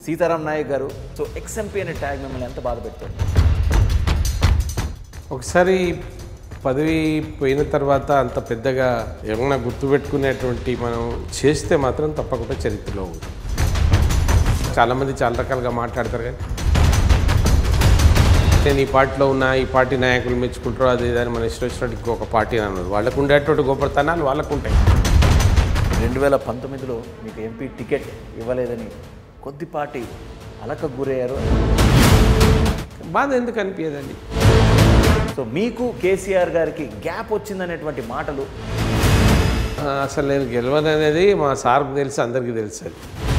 సీతారాం నాయక్ గారు so ex-MP అనే tag మిమ్మల్ని ఎంత బాధ పెడుతుంది ఒకసారి పదవి పోయిన తర్వాత అంత పెద్దగా ఏమన్నా గుర్తుపెట్టుకునేటువంటి మనం చేస్తే మాత్రం తప్పకుండా చరిత్రలో ఉంది చాలామంది చాలా రకాలుగా మాట్లాడతారు కానీ నేను ఈ పార్టీలో ఉన్న ఈ పార్టీ నాయకులు మెచ్చుకుంటారు అది ఇది అని మన ఇష్టం వచ్చినట్టు ఇంకొక పార్టీ అని అన్నది వాళ్ళకు ఉండేటువంటి గొప్పతనాలు వాళ్ళకు ఉంటాయి రెండు వేల పంతొమ్మిదిలో మీకు ఎంపీ టికెట్ ఇవ్వలేదని కొద్దిపాటి అలక గురయ్యారు బాధ ఎందుకు అనిపించదండి సో మీకు కేసీఆర్ గారికి గ్యాప్ వచ్చిందనేటువంటి మాటలు ఆ, అసలు నేను గెలవను అనేది మా సార్కు తెలుసు అందరికీ తెలుసు అది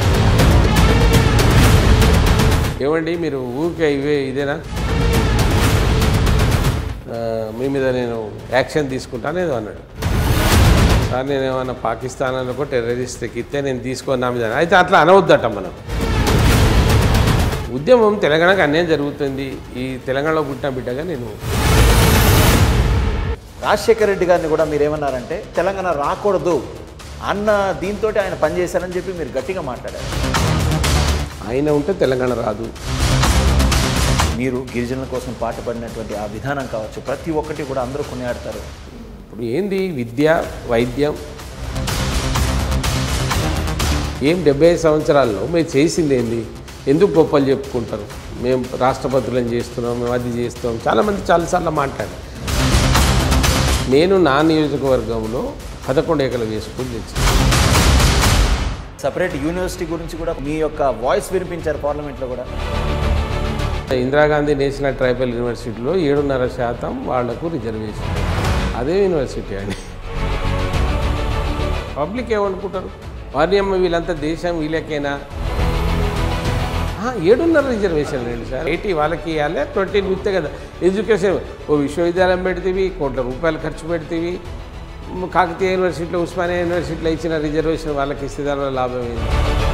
ఏమండి మీరు ఊరికే ఇవే ఇదేనా ఆ, మీ మీద నేను యాక్షన్ తీసుకుంటాను ఏదో అన్నాడు సార్ నేను ఏమన్నా పాకిస్తాన్ అనుకో టెర్రరిస్ట్ ఎక్కితే నేను తీసుకొని నా మీద అయితే అట్లా అనవద్దట మనం ఉద్యమం తెలంగాణకు అన్యాయం జరుగుతుంది ఈ తెలంగాణలో పుట్టిన బిడ్డగా నేను రాజశేఖర రెడ్డి గారిని కూడా మీరు ఏమన్నారంటే తెలంగాణ రాకూడదు అన్న దీంతో ఆయన పనిచేశారని చెప్పి మీరు గట్టిగా మాట్లాడారు ఆయన ఉంటే తెలంగాణ రాదు మీరు గిరిజనుల కోసం పాటుపడినటువంటి ఆ విధానం కావచ్చు ప్రతి ఒక్కటి కూడా అందరూ కొనియాడతారు ఇప్పుడు ఏంది విద్య వైద్యం ఏం డెబ్బై ఐదు సంవత్సరాల్లో మేము చేసింది ఏంది ఎందుకు గొప్పలు చెప్పుకుంటారు మేము రాష్ట్రపతులను చేస్తున్నాం మేము అది చేస్తున్నాం చాలామంది చాలాసార్లు మాట్లాడారు నేను నా నియోజకవర్గంలో పదకొండు ఎకరాలు వేసుకుని తెచ్చాను సపరేట్ యూనివర్సిటీ గురించి కూడా మీ యొక్క వాయిస్ వినిపించారు పార్లమెంట్లో కూడా ఇందిరాగాంధీ నేషనల్ ట్రైబల్ యూనివర్సిటీలో ఏడున్నర శాతం వాళ్లకు రిజర్వేషన్ అదే యూనివర్సిటీ అండి పబ్లిక్ ఏమనుకుంటారు వారిని అమ్మ వీళ్ళంతా దేశం వీళ్ళకేనా ఆ, ఏడున్నర రిజర్వేషన్ లేండి సార్ ఎయిటీ వాళ్ళకి ఇవ్వాలి ట్వంటీ ఇస్తే కదా ఎడ్యుకేషన్ ఓ విశ్వవిద్యాలయం పెడితేవి కోట్ల రూపాయలు ఖర్చు పెడితేవి కాకతీయ యూనివర్సిటీలో ఉస్మానియా యూనివర్సిటీలో ఇచ్చిన రిజర్వేషన్ వాళ్ళకి ఇస్తే దానివల్ల లాభం ఏంటి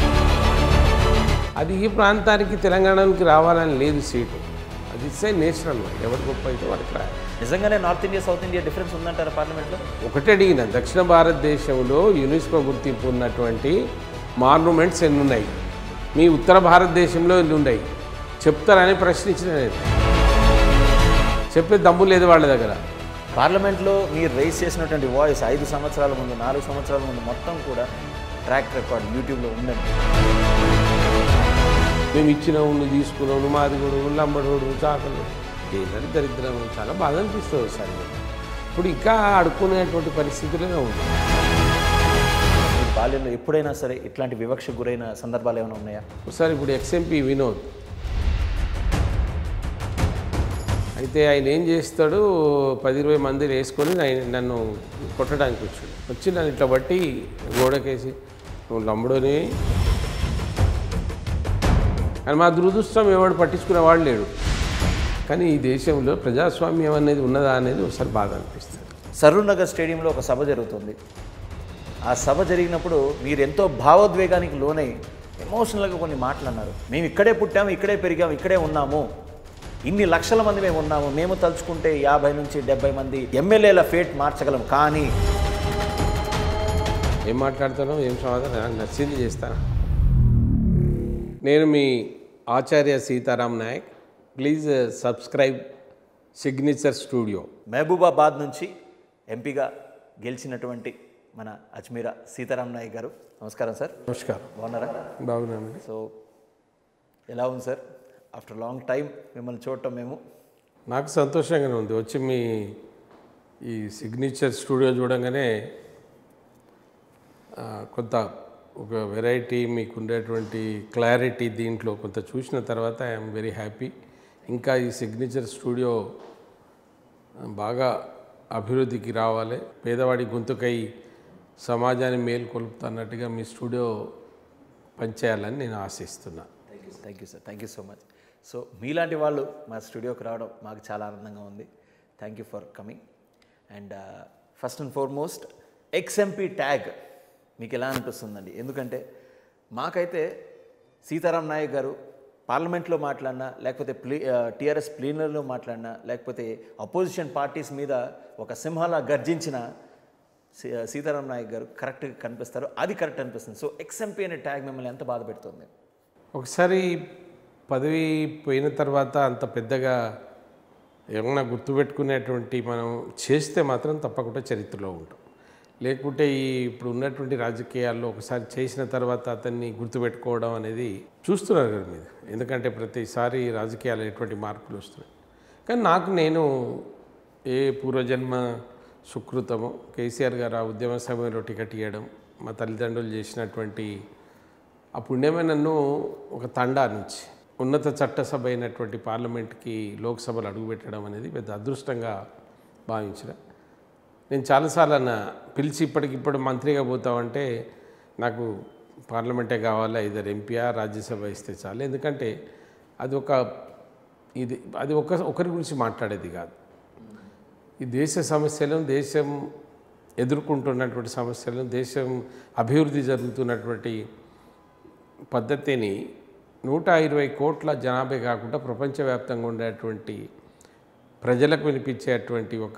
అది ఈ ప్రాంతానికి తెలంగాణకి రావాలని లేదు సీటు అది ఇస్తే నేషనల్ ఎవరు గొప్ప అయితే వాడికి రాయాలి నిజంగానే north India south India difference ఉందంటారా పార్లమెంట్లో ఒకటి అడిగిన దక్షిణ భారతదేశంలో యునెస్కో గుర్తింపు ఉన్నటువంటి మాన్యుమెంట్స్ ఎన్ని ఉన్నాయి మీ ఉత్తర భారతదేశంలో ఎన్ని ఉన్నాయి చెప్తారని ప్రశ్నించిన నేను చెప్పే దమ్ము లేదు వాళ్ళ దగ్గర పార్లమెంట్లో మీరు రైస్ చేసినటువంటి వాయిస్ ఐదు సంవత్సరాల ముందు నాలుగు సంవత్సరాల ముందు మొత్తం కూడా ట్రాక్ రికార్డ్ యూట్యూబ్లో ఉందండి మేము ఇచ్చినాము నువ్వు తీసుకున్నావు నువ్వు మాదిగోడు లంబడోడు చాకలు ఏంటంటే దరిద్రం చాలా బాధ అనిపిస్తుంది ఒకసారి ఇప్పుడు ఇంకా అడుక్కునేటువంటి పరిస్థితులనే ఉంది మీ బాల్యంలో ఎప్పుడైనా సరే ఇట్లాంటి వివక్ష గురైన సందర్భాలు ఏమైనా ఉన్నాయా ఒకసారి ఇప్పుడు ఎక్స్ఎంపీ వినోద్ అయితే ఆయన ఏం చేస్తాడు పది ఇరవై మంది వేసుకొని ఆయన నన్ను కొట్టడానికి వచ్చాడు వచ్చి నన్ను ఇట్లా బట్టి గోడకేసి నువ్వు లంబడోని కానీ మా దురదృష్టం ఎవడు పట్టించుకునేవాడు లేడు కానీ ఈ దేశంలో ప్రజాస్వామ్యం అనేది ఉన్నదా అనేది ఒకసారి బాధ అనిపిస్తుంది సరూర్ నగర్ స్టేడియంలో ఒక సభ జరుగుతుంది ఆ సభ జరిగినప్పుడు మీరు ఎంతో భావోద్వేగానికి లోనై ఎమోషనల్గా కొన్ని మాటలు అన్నారు మేము ఇక్కడే పుట్టాము ఇక్కడే పెరిగాము ఇక్కడే ఉన్నాము ఇన్ని లక్షల మంది మేము ఉన్నాము మేము తలుచుకుంటే యాభై నుంచి డెబ్బై మంది ఎమ్మెల్యేల ఫేట్ మార్చగలం కానీ ఏం మాట్లాడతానో ఏం సమాధానం నాకు నచ్చింది చేస్తాను నేను మీ Acharya Sitaram Naik please subscribe signature studio Mahabubabad నుంచి ఎంపీగా గెలిచినటువంటి మన అజ్మీరా సీతారాం నాయక్ గారు నమస్కారం సార్ నమస్కారం బాగున్నారా బాగున్నానండి సో ఎలా ఉంది సార్ ఆఫ్టర్ లాంగ్ టైం మిమ్మల్ని చూడటం మేము నాకు సంతోషంగానే ఉంది వచ్చి మీ ఈ సిగ్నేచర్ స్టూడియో చూడంగానే ఆ, కొంత ఒక వెరైటీ మీకు ఉండేటువంటి క్లారిటీ దీంట్లో కొంత చూసిన తర్వాత ఐఎమ్ వెరీ హ్యాపీ ఇంకా ఈ సిగ్నేచర్ స్టూడియో ఆ, బాగా అభివృద్ధికి రావాలి పేదవాడి గొంతుకై సమాజాన్ని మేల్కొల్పుతున్నట్టుగా మీ స్టూడియో పనిచేయాలని నేను ఆశిస్తున్నా thank you thank you sir thank you so much so మీలాంటి వాళ్ళు మా స్టూడియోకి రావడం మాకు చాలా ఆనందంగా ఉంది thank you for coming and first and foremost ex MP tag మీకు ఎలా అనిపిస్తుందండి ఎందుకంటే మాకైతే సీతారాం నాయక్ గారు పార్లమెంట్లో మాట్లాడినా లేకపోతే ప్లీ టీఆర్ఎస్ ప్లీనర్లో మాట్లాడినా లేకపోతే అపోజిషన్ పార్టీస్ మీద ఒక సింహాలా గర్జించిన సీ- సీతారాం నాయక్ గారు కరెక్ట్గా కనిపిస్తారు అది కరెక్ట్ అనిపిస్తుంది సో ఎక్స్ఎంపీ అనే ట్యాగ్ మిమ్మల్ని ఎంత బాధ పెడుతుంది ఒకసారి పదవి పోయిన తర్వాత అంత పెద్దగా ఏమన్నా గుర్తుపెట్టుకునేటువంటి మనం చేస్తే మాత్రం తప్పకుండా చరిత్రలో ఉంటాం లేకుంటే ఈ ఇప్పుడు ఉన్నటువంటి రాజకీయాల్లో ఒకసారి చేసిన తర్వాత అతన్ని గుర్తుపెట్టుకోవడం అనేది చూస్తున్నారు కదా మీరు ఎందుకంటే ప్రతిసారి రాజకీయాలు ఎటువంటి మార్పులు వస్తున్నాయి కానీ నాకు నేను ఏ పూర్వజన్మ సుకృతమో కేసీఆర్ గారు ఆ ఉద్యమ సమయంలో టికెట్ ఇవ్వడం మా తల్లిదండ్రులు చేసినటువంటి ఆ పుణ్యమే నన్ను ఒక తండా నుంచి ఉన్నత చట్టసభ అయినటువంటి పార్లమెంట్కి లోక్సభలో అడుగుపెట్టడం అనేది పెద్ద అదృష్టంగా భావించిన నేను చాలాసార్లు అన్న పిలిచి ఇప్పటికిప్పుడు మంత్రిగా పోతామంటే నాకు పార్లమెంటే కావాలా ఇద్దరు ఎంపీఆ రాజ్యసభ ఇస్తే చాలు ఎందుకంటే అది ఒక ఇది అది ఒక ఒకరి గురించి మాట్లాడేది కాదు ఈ దేశ సమస్యలను దేశం ఎదుర్కొంటున్నటువంటి సమస్యలను దేశం అభివృద్ధి జరుగుతున్నటువంటి పద్ధతిని నూట ఇరవై కోట్ల జనాభా కాకుండా ప్రపంచవ్యాప్తంగా ఉండేటువంటి ప్రజలకు వినిపించేటువంటి ఒక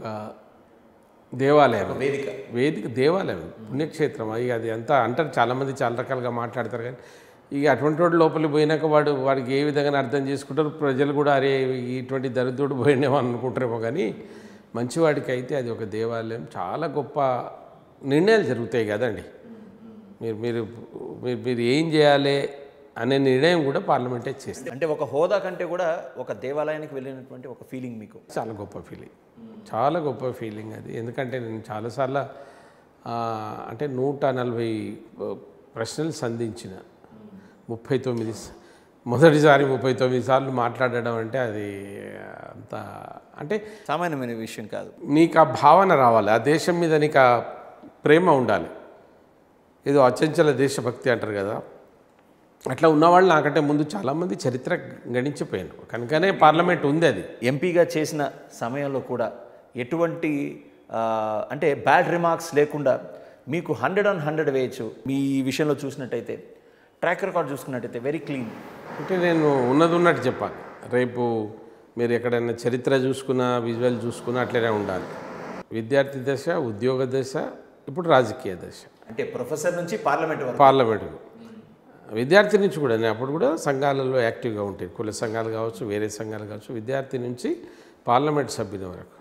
దేవాలయం వేదిక వేదిక దేవాలయం పుణ్యక్షేత్రం అది అది అంతా అంటారు చాలామంది చాలా రకాలుగా మాట్లాడతారు కానీ ఇక అటువంటి వాడు లోపలికి పోయినాక వాడు వాడికి ఏ విధంగా అర్థం చేసుకుంటారు ప్రజలు కూడా అరే ఇటువంటి దరిద్రుడు పోయినేమో అనుకుంటారేమో కానీ మంచివాడికి అయితే అది ఒక దేవాలయం చాలా గొప్ప నిర్ణయాలు జరుగుతాయి కదండి మీరు మీరు మీరు మీరు ఏం చేయాలి అనే నిర్ణయం కూడా పార్లమెంటే చేస్తుంది అంటే ఒక హోదా కంటే కూడా ఒక దేవాలయానికి వెళ్ళినటువంటి ఒక ఫీలింగ్ మీకు చాలా గొప్ప ఫీలింగ్ చాలా గొప్ప ఫీలింగ్ అది ఎందుకంటే నేను చాలాసార్లు ఆ, అంటే నూట నలభై ఆ, ప్రశ్నలు సంధించిన ముప్పై తొమ్మిది స- మొదటిసారి ముప్పై తొమ్మిది సార్లు మాట్లాడడం అంటే అది అంత అంటే సామాన్యమైన విషయం కాదు నీకు ఆ భావన రావాలి ఆ దేశం మీద నీకు ఆ ప్రేమ ఉండాలి ఏదో అచంచల దేశభక్తి అంటారు కదా అట్లా ఉన్నవాళ్ళు నాకంటే ముందు చాలామంది చరిత్ర గణించిపోయాను కనుకనే పార్లమెంట్ ఉంది అది ఎంపీగా చేసిన సమయంలో కూడా ఎటువంటి ఆ, అంటే బ్యాడ్ రిమార్క్స్ లేకుండా మీకు హండ్రెడ్ ఆన్ హండ్రెడ్ వేయచ్చు మీ విషయంలో చూసినట్టయితే ట్రాక్ రికార్డ్ చూసుకున్నట్టయితే వెరీ క్లీన్ అంటే నేను ఉన్నది ఉన్నట్టు చెప్పాలి రేపు మీరు ఎక్కడైనా చరిత్ర చూసుకున్నా విజువల్ చూసుకున్నా అట్లనే ఉండాలి విద్యార్థి దశ ఉద్యోగ దశ ఇప్పుడు రాజకీయ దశ అంటే ప్రొఫెసర్ నుంచి పార్లమెంట్ వరకు పార్లమెంటుకు విద్యార్థి నుంచి కూడా నేను అప్పుడు కూడా సంఘాలలో యాక్టివ్గా ఉంటాయి కుల సంఘాలు కావచ్చు వేరే సంఘాలు కావచ్చు విద్యార్థి నుంచి పార్లమెంట్ సభ్యుల వరకు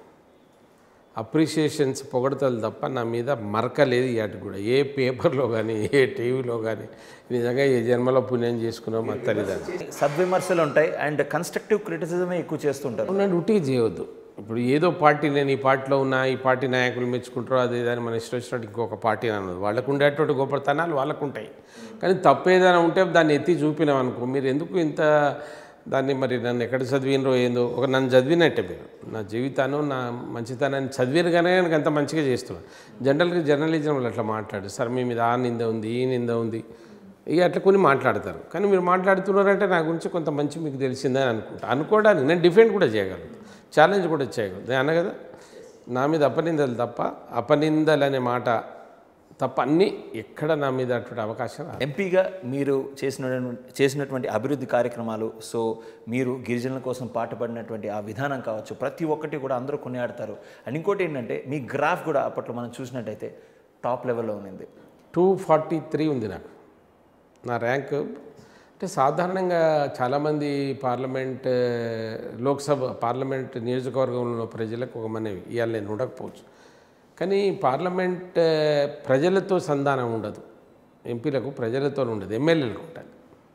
అప్రిషియేషన్స్ పొగడతలు తప్ప నా మీద మరక లేదు ఇటు కూడా ఏ పేపర్లో కానీ ఏ టీవీలో కానీ నిజంగా ఏ జన్మలో పుణ్యం చేసుకున్నాం మా తల్లిదండ్రులు సద్విమర్శలు ఉంటాయి అండ్ కన్స్ట్రక్టివ్ క్రిటిసిజమే ఎక్కువ చేస్తుంటారు నన్ను ఉట్టి చేయవద్దు ఇప్పుడు ఏదో పార్టీ నేను ఈ పార్టీలో ఉన్నా ఈ పార్టీ నాయకులు మెచ్చుకుంటారో అదే దాన్ని మన ఇష్టం వచ్చినట్టు ఇంకొక పార్టీ అన్నది వాళ్ళకు ఉండేటువంటి గొప్పతనాలు వాళ్ళకు ఉంటాయి కానీ తప్పు ఏదైనా ఉంటే దాన్ని ఎత్తి చూపినాం అనుకో మీరు ఎందుకు ఇంత దాన్ని మరి నన్ను ఎక్కడ చదివినరో ఏందో ఒక నన్ను చదివినట్టే మీరు నా జీవితాన్ని నా మంచితనాన్ని చదివినగానే నాకు అంత మంచిగా చేస్తున్నాను జనరల్గా జర్నలిజంలో అట్లా మాట్లాడు సార్ మీ మీద ఆ నింద ఉంది ఈ నింద ఉంది ఇక అట్లా కొన్ని మాట్లాడతారు కానీ మీరు మాట్లాడుతున్నారంటే నా గురించి కొంత మంచి మీకు తెలిసిందని అనుకుంటా అనుకోవడానికి నేను డిఫెండ్ కూడా చేయగలను ఛాలెంజ్ కూడా చేయగలను నేను అన్న కదా నా మీద అపనిందలు తప్ప అపనిందలు అనే మాట తప్ప అన్నీ ఎక్కడ నా మీద అటువంటి అవకాశం రాదు. ఎంపీగా మీరు చేసిన చేసినటువంటి అభివృద్ధి కార్యక్రమాలు సో మీరు గిరిజనుల కోసం పాటుపడినటువంటి ఆ విధానం కావచ్చు ప్రతి ఒక్కటి కూడా అందరూ కొనియాడతారు అండ్ ఇంకోటి ఏంటంటే మీ గ్రాఫ్ కూడా అప్పట్లో మనం చూసినట్టయితే టాప్ లెవెల్లో ఉన్నింది టూ ఫార్టీ త్రీ ఉంది నాకు నా ర్యాంక్ అంటే సాధారణంగా చాలామంది పార్లమెంట్ లోక్సభ పార్లమెంట్ నియోజకవర్గంలో ఉన్న ప్రజలకు ఒక మనవి ఇవాళ నేను ఉండకపోవచ్చు కానీ పార్లమెంట్ ప్రజలతో సంధానం ఉండదు ఎంపీలకు ప్రజలతో ఉండదు ఎమ్మెల్యేలకు ఉంటుంది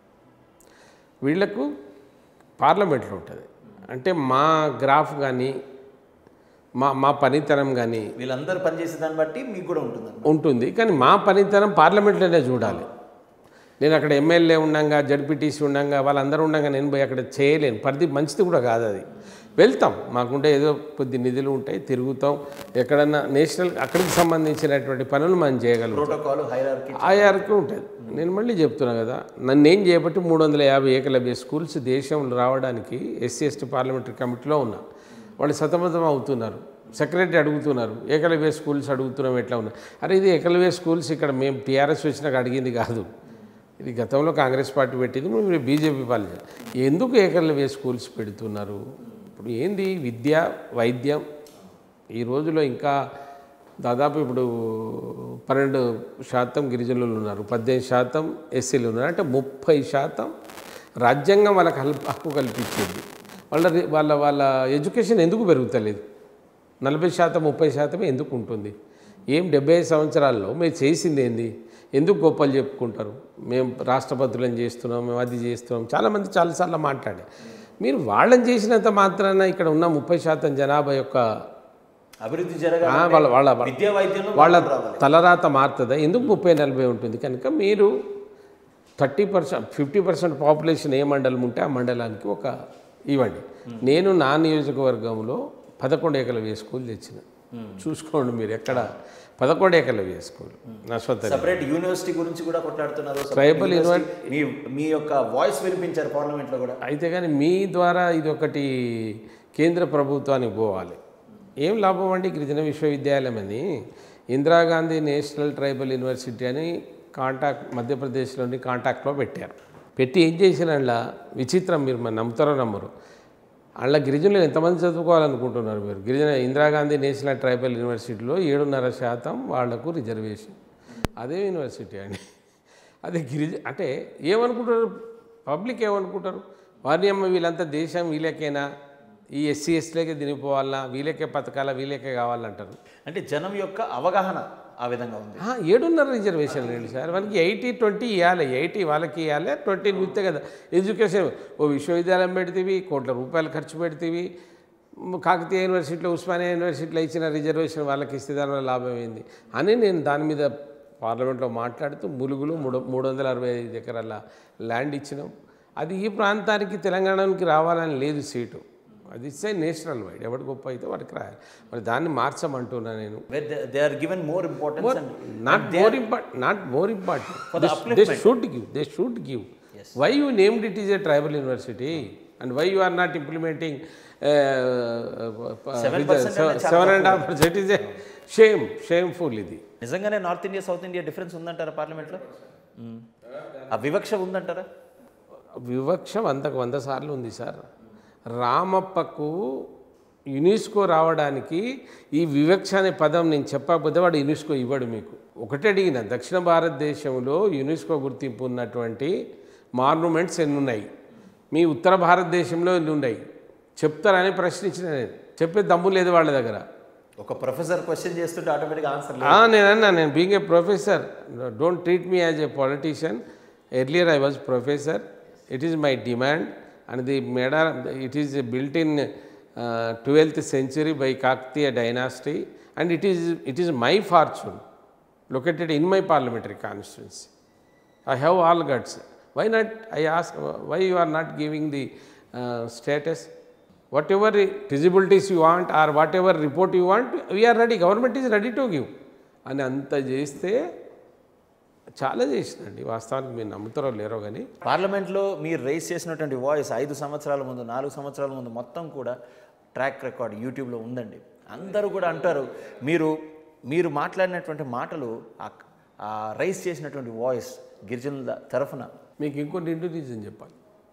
వీళ్లకు పార్లమెంట్లో ఉంటుంది అంటే మా గ్రాఫ్ కానీ మా మా పనితనం కానీ వీళ్ళందరూ పనిచేసే దాన్ని బట్టి మీకు కూడా ఉంటుంది ఉంటుంది కానీ మా పనితనం పార్లమెంట్లోనే చూడాలి నేను అక్కడ ఎమ్మెల్యే ఉండంగా జడ్పీటీసీ ఉండంగా వాళ్ళందరూ ఉండంగా నేను పోయి అక్కడ చేయలేను పరిధి మంచిది కూడా కాదు అది వెళ్తాం మాకుంటే ఏదో కొద్ది నిధులు ఉంటాయి తిరుగుతాం ఎక్కడన్నా నేషనల్ అక్కడికి సంబంధించినటువంటి పనులు మనం చేయగలుగుతాం ప్రోటోకాల్ హైరార్కీ ఆయాർക്ക് ఉంటుంది నేను మళ్ళీ చెప్తున్నా కదా నన్ను ఏం చేయబట్టి మూడు వందల యాభై ఏకలవ్య స్కూల్స్ దేశంలో రావడానికి ఎస్సీ ఎస్టీ పార్లమెంటరీ కమిటీలో ఉన్నా వాళ్ళు సతమతం అవుతున్నారు సెక్రటరీ అడుగుతున్నారు ఏకలవ్య స్కూల్స్ అడుగుతున్నాం ఎట్లా ఉన్నారు అరే ఇది ఏకలవ్య స్కూల్స్ ఇక్కడ మేము టీఆర్ఎస్ వచ్చినాక అడిగింది కాదు ఇది గతంలో కాంగ్రెస్ పార్టీ పెట్టింది మేము బీజేపీ పార్టీ ఎందుకు ఏకలవ్య స్కూల్స్ పెడుతున్నారు ఇప్పుడు ఏంది విద్య వైద్యం ఈ రోజులో ఇంకా దాదాపు ఇప్పుడు పన్నెండు శాతం గిరిజనులు ఉన్నారు పద్దెనిమిది శాతం ఎస్సీలు ఉన్నారు అంటే ముప్పై శాతం రాజ్యాంగం వాళ్ళకి హల్ హక్కు కల్పించింది వాళ్ళ రి- వాళ్ళ వాళ్ళ ఎడ్యుకేషన్ ఎందుకు పెరుగుతలేదు నలభై శాతం ముప్పై శాతమే ఎందుకు ఉంటుంది ఏం డెబ్బై ఐదు సంవత్సరాల్లో మీరు చేసింది ఏంది ఎందుకు గొప్పలు చెప్పుకుంటారు మేము రాష్ట్రపతులను చేస్తున్నాం మేము అది చేస్తున్నాం చాలామంది చాలాసార్లు మాట్లాడే మీరు వాళ్ళని చేసినంత మాత్రాన ఇక్కడ ఉన్న ముప్పై శాతం జనాభా యొక్క అభివృద్ధి ఆ, జరగాలి వాళ్ళ వాళ్ళ విద్యా వైద్యంలో వాళ్ళ మార్పులు రావాలి తలరాత మారుతుందా ఎందుకు ముప్పై నలభై ఉంటుంది కనుక మీరు thirty percent fifty percent population ఏ మండలం ఉంటే ఆ మండలానికి ఒక ఇవ్వండి నేను నా నియోజకవర్గంలో పదకొండు ఏకలవ్య స్కూల్ తెచ్చిన చూసుకోండి మీరు ఎక్కడ పదకొండు ఏకలవ్య స్కూల్ నా సొంత సపరేట్ యూనివర్సిటీ గురించి కూడా కొట్లాడుతున్నారు separate Tribal university. మీ మీ యొక్క వాయిస్ వినిపించారు పార్లమెంట్ లో కూడా అయితే కానీ మీ ద్వారా ఇది ఒకటి కేంద్ర ప్రభుత్వానికి పోవాలి ఏం లాభం అండి గిరిజన విశ్వవిద్యాలయం అని ఇందిరాగాంధీ నేషనల్ ట్రైబల్ యూనివర్సిటీ అని కాంటాక్ట్ మధ్యప్రదేశ్లోని కాంటాక్ట్లో పెట్టారు పెట్టి ఏం చేసిన అందులో విచిత్రం మీరు మరి నమ్ముతారో నమ్మరు అందులో గిరిజనులు ఎంతమంది చదువుకోవాలనుకుంటున్నారు మీరు గిరిజన ఇందిరాగాంధీ నేషనల్ ట్రైబల్ యూనివర్సిటీలో ఏడున్నర శాతం వాళ్లకు రిజర్వేషన్ అదే యూనివర్సిటీ అండి అదే గిరిజ అంటే ఏమనుకుంటారు పబ్లిక్ ఏమనుకుంటారు వారిని అమ్మ వీళ్ళంతా దేశం వీళ్ళకేనా ఈ ఎస్సీ ఎస్టీలకే దినిపోవాలన్నా వీళ్ళకే పథకాల వీళ్ళకే కావాలంటారు అంటే జనం యొక్క అవగాహన ఆ విధంగా ఉంది ఆ, ఏడున్నర రిజర్వేషన్ లేండి సార్ వాళ్ళకి ఎయిటీ ట్వంటీ ఇవ్వాలి ఎయిటీ వాళ్ళకి ఇవ్వాలి ట్వంటీ నువ్వుతే కదా ఎడ్యుకేషన్ ఓ విశ్వవిద్యాలయం పెడితేవి కోట్ల రూపాయలు ఖర్చు పెడితేవి మ్, కాకతీయ యూనివర్సిటీలో ఉస్మానియా యూనివర్సిటీలో ఇచ్చిన రిజర్వేషన్ వాళ్ళకి ఇస్తే దానివల్ల లాభం ఏంది అని నేను దాని మీద పార్లమెంట్లో మాట్లాడుతూ ములుగులు మూడు మూడు వందల అరవై ఐదు ఎకరాల ల్యాండ్ ఇచ్చినాం అది ఈ ప్రాంతానికి తెలంగాణకి రావాలని లేదు సీటు అది ఇస్తే నేషనల్ వైడ్ ఎవడు గొప్ప అయితే వాడికి రాయాలి మరి దాన్ని మార్చమంటున్నా నేను they are given more importance and not more important not more important For the they, they should give they should give why you named it is a tribal university and why you are not implementing uh, uh, 7% with the అంటే seven- చాలా seven and a half percent is a shame shameful ఇది నిజంగానే north India south India difference ఉందంటారా పార్లమెంట్లో మ్మ్. ఆ వివక్ష ఉందంటారా వివక్ష వందకు వంద సార్లు ఉంది సార్ రామప్పకు యునెస్కో రావడానికి ఈ వివక్ష అనే పదం నేను చెప్పకపోతే వాడు యునెస్కో ఇవ్వడు మీకు ఒకటే అడిగిన దక్షిణ భారతదేశంలో యునెస్కో గుర్తింపు ఉన్నటువంటి మాన్యుమెంట్స్ ఎన్ని ఉన్నాయి మీ ఉత్తర భారతదేశంలో ఎన్ని ఉన్నాయి చెప్తారని ప్రశ్నించిన నేను చెప్పే దమ్ము లేదు వాళ్ళ దగ్గర ఒక ప్రొఫెసర్ క్వశ్చన్ చేస్తుంటే ఆటోమేటిక్గా ఆన్సర్ ఆ, నేను అన్నా నేను being a professor don't treat me as a politician earlier I was professor it is my demand and the మెడా it is built in twelfth century by Kakatiya dynasty and it is it is my fortune located in my parliamentary constituency I have all guts. Why not? I ask, why you are not giving the uh, status? Whatever feasibilities you want or whatever report you want, we are ready. Government is ready to give. అని అంత చేస్తే చాలా చేసిందండి వాస్తవానికి మీరు నమ్ముతారో లేరో కానీ పార్లమెంట్లో మీరు రైస్ చేసినటువంటి వాయిస్ ఐదు సంవత్సరాల ముందు నాలుగు సంవత్సరాల ముందు మొత్తం కూడా ట్రాక్ రికార్డ్ యూట్యూబ్లో ఉందండి అందరూ కూడా అంటారు మీరు మీరు మాట్లాడినటువంటి మాటలు ఆ- ఆ రైస్ చేసినటువంటి వాయిస్ గిరిజనుల తరఫున మీకు ఇంకొన్ని ఇంటూ రీజన్ చెప్పాలి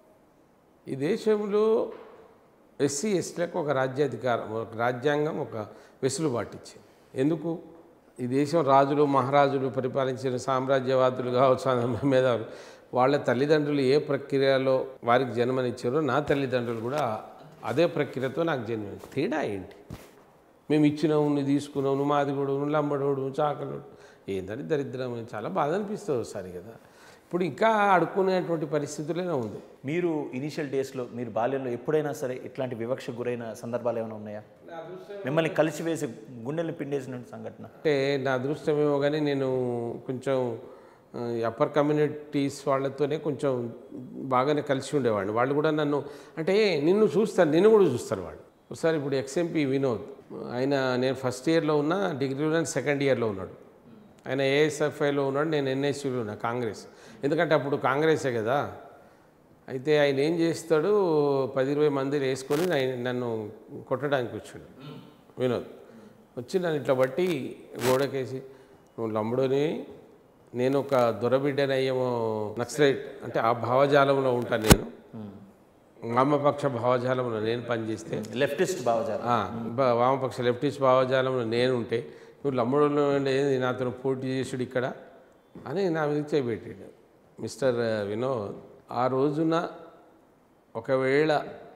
ఈ దేశంలో ఎస్సీ ఎస్టీలకు ఒక రాజ్యాధికారం ఒక రాజ్యాంగం ఒక వెసులుబాటు ఇచ్చింది ఎందుకు ఈ దేశం రాజులు మహారాజులు పరిపాలించిన సామ్రాజ్యవాదులు కావచ్చు అందరి మీద వాళ్ళ తల్లిదండ్రులు ఏ ప్రక్రియలో వారికి జన్మనిచ్చారో నా తల్లిదండ్రులు కూడా అదే ప్రక్రియతో నాకు జన్మ తేడా ఏంటి మేము ఇచ్చినాము నువ్వు తీసుకున్నావు నువ్వు మాదిగోడు నువ్వు లంబడోడు చాకలోడు ఏంటని దరిద్రం చాలా బాధ అనిపిస్తుంది ఒకసారి కదా ఇప్పుడు ఇంకా అడుక్కునేటువంటి పరిస్థితులనే ఉంది మీరు ఇనిషియల్ డేస్లో మీరు బాల్యంలో ఎప్పుడైనా సరే ఇట్లాంటి వివక్ష గురైన సందర్భాలు ఏమైనా ఉన్నాయా మిమ్మల్ని కలిసివేసి గుండెల్ని పిండేసిన సంఘటన అంటే నా అదృష్టమేమో కానీ నేను కొంచెం అప్పర్ కమ్యూనిటీస్ వాళ్ళతోనే కొంచెం బాగానే కలిసి ఉండేవాడిని వాళ్ళు కూడా నన్ను అంటే నిన్ను చూస్తారు నిన్ను కూడా చూస్తారు వాళ్ళు ఒకసారి ఇప్పుడు ఎక్స్ఎంపీ వినోద్ ఆయన నేను ఫస్ట్ ఇయర్లో ఉన్నా డిగ్రీలో సెకండ్ ఇయర్లో ఉన్నాడు ఆయన ఏఎస్ఎఫ్ఐలో ఉన్నాడు నేను ఎన్ఎస్యూలో ఉన్నా కాంగ్రెస్ ఎందుకంటే అప్పుడు కాంగ్రెసే కదా అయితే ఆయన ఏం చేస్తాడు పది ఇరవై మంది వేసుకొని ఆయన నన్ను కొట్టడానికి వచ్చాడు వినోద్ వచ్చి నన్ను ఇట్లా బట్టి గోడకేసి నువ్వు లంబడోని నేను ఒక దొరబిడ్డనయ్యేమో నక్సలైట్ అంటే ఆ భావజాలంలో ఉంటాను నేను వామపక్ష భావజాలంలో నేను పనిచేస్తే లెఫ్టిస్ట్ భావజాలం ఆ, బ- వామపక్ష లెఫ్టిస్ట్ భావజాలంలో నేను ఉంటే నువ్వు లంబడోలో ఏంది నాతో పోటీ చేసుడు ఇక్కడ అని నా మీద చేయబెట్టాడు మిస్టర్ వినోద్ ఆ రోజున ఒకవేళ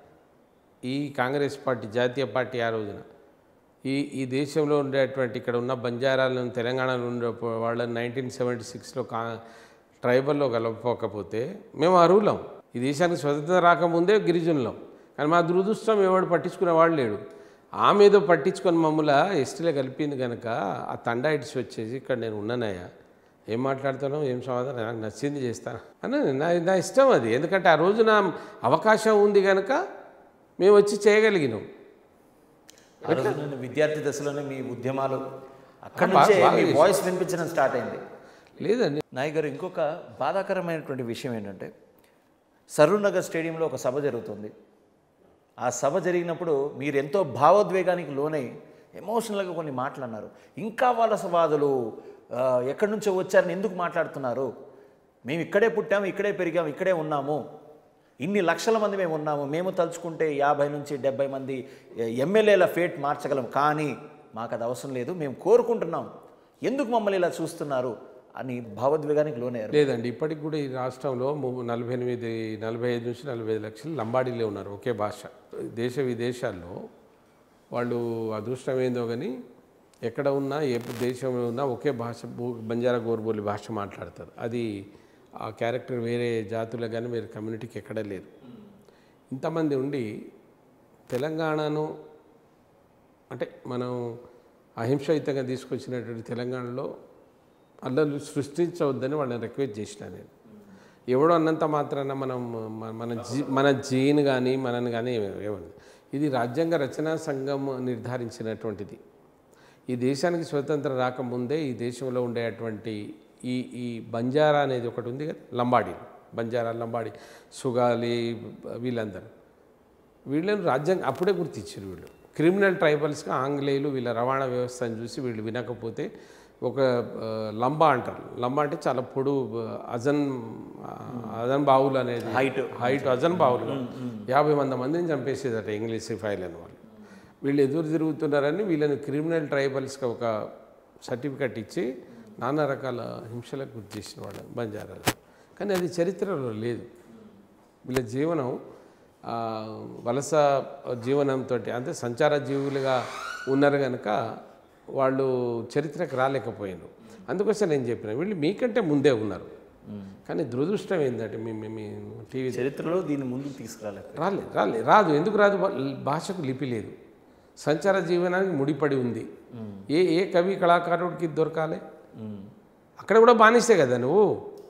ఈ కాంగ్రెస్ పార్టీ జాతీయ పార్టీ ఆ రోజున ఈ ఈ దేశంలో ఉండేటువంటి ఇక్కడ ఉన్న బంజారాలను తెలంగాణలో ఉండే వాళ్ళని నైన్టీన్ సెవెంటీ సిక్స్లో కా ట్రైబల్లో కలపకపోతే మేము అర్హులం ఈ దేశానికి స్వతంత్రం రాకముందే గిరిజనులం కానీ మా దురదృష్టం ఎవడు పట్టించుకునే వాడు లేడు ఆమె ఏదో పట్టించుకొని మమ్మల్ని ఎస్టీలో కలిపింది కనుక ఆ తండా ఇడిచి వచ్చేసి ఇక్కడ నేను ఉన్నానయ్యా ఏం మాట్లాడుతానో ఏం సమాధానం నాకు నచ్చింది చేస్తాను అని నా నా ఇష్టం అది ఎందుకంటే ఆ రోజు నా అవకాశం ఉంది కనుక మేము వచ్చి చేయగలిగినాం ఆ రోజు నేను విద్యార్థి దశలోనే మీ ఉద్యమాలు అక్కడి నుంచే మీ వాయిస్ వినిపించడం స్టార్ట్ అయింది లేదండి నాయక్ గారు ఇంకొక బాధాకరమైనటువంటి విషయం ఏంటంటే సరూనగర్ స్టేడియంలో ఒక సభ జరుగుతుంది ఆ సభ జరిగినప్పుడు మీరు ఎంతో భావోద్వేగానికి లోనై ఎమోషనల్గా కొన్ని మాటలు అన్నారు ఇంకా వలసవాదులు ఆ, ఎక్కడి నుంచో వచ్చారని ఎందుకు మాట్లాడుతున్నారు మేము ఇక్కడే పుట్టాము ఇక్కడే పెరిగాము ఇక్కడే ఉన్నాము ఇన్ని లక్షల మంది మేము ఉన్నాము మేము తలుచుకుంటే యాభై నుంచి డెబ్బై మంది ఎమ్మెల్యేల ఫేట్ మార్చగలం కానీ మాకు అది అవసరం లేదు మేము కోరుకుంటున్నాం ఎందుకు మమ్మల్ని ఇలా చూస్తున్నారు అని భావోద్వేగానికి లోనయ్యారు లేదండి ఇప్పటికి కూడా ఈ రాష్ట్రంలో ము- నలభై ఎనిమిది నలభై ఐదు నుంచి నలభై ఐదు లక్షలు లంబాడీలే ఉన్నారు ఒకే భాష దేశ విదేశాల్లో వాళ్ళు అదృష్టం ఏందో కానీ ఎక్కడ ఉన్నా ఏ దేశంలో ఉన్నా ఒకే భాష బు- బంజారా గోర్బోలి భాష మాట్లాడతారు అది ఆ క్యారెక్టర్ వేరే జాతులకు కానీ వేరే కమ్యూనిటీకి ఎక్కడ లేదు ఇంతమంది ఉండి తెలంగాణను అంటే మనం అహింసాయుతంగా తీసుకొచ్చినటువంటి తెలంగాణలో అల్లలు సృష్టించవద్దని వాళ్ళని రిక్వెస్ట్ చేసిన నేను ఎవడో అన్నంత మాత్రాన మనం మన- మన జీ మన జీన్ కానీ మనని కానీ ఏమని ఇది రాజ్యాంగ రచనా సంఘం నిర్ధారించినటువంటిది ఈ దేశానికి స్వతంత్రం రాకముందే ఈ దేశంలో ఉండేటువంటి ఈ ఈ బంజారా అనేది ఒకటి ఉంది కదా లంబాడీలు బంజారా లంబాడి సుగాలి వీళ్ళందరూ వీళ్ళని రాజ్యాంగం అప్పుడే గుర్తించారు వీళ్ళు క్రిమినల్ ట్రైబల్స్గా ఆంగ్లేయులు వీళ్ళ రవాణా వ్యవస్థను చూసి వీళ్ళు వినకపోతే ఒక ఆ, లంబా అంటారు లంబా అంటే చాలా పొడు అజన్ ఆ, అజన్ బావులు అనేది హైట్ హైట్ అజన్ బావులు యాభై వంద మందిని చంపేసేదట ఇంగ్లీష్ సిఫైల్ అని వాళ్ళు వీళ్ళు ఎదురు తిరుగుతున్నారని వీళ్ళని క్రిమినల్ ట్రైబల్స్గా ఒక సర్టిఫికెట్ ఇచ్చి నానా రకాల హింసలకు గురి చేసిన వాళ్ళు బంజారాలు కానీ అది చరిత్రలో లేదు వీళ్ళ జీవనం ఆ, వలస జీవనంతో అంటే సంచార జీవులుగా ఉన్నారు కనుక వాళ్ళు చరిత్రకు రాలేకపోయారు అందుకోసం నేను చెప్పిన వీళ్ళు మీకంటే ముందే ఉన్నారు కానీ దురదృష్టం ఏంటంటే మీ మీ- మీ టీవీ చరిత్రలో దీన్ని ముందుకు తీసుకురాలేదు రాలే రాలే రాదు ఎందుకు రాదు వా- భాషకు లిపి లేదు సంచార జీవనానికి ముడిపడి ఉంది ఏ ఏ కవి కళాకారుడికి దొరకాలి అక్కడ కూడా బానిస్తే కదా నువ్వు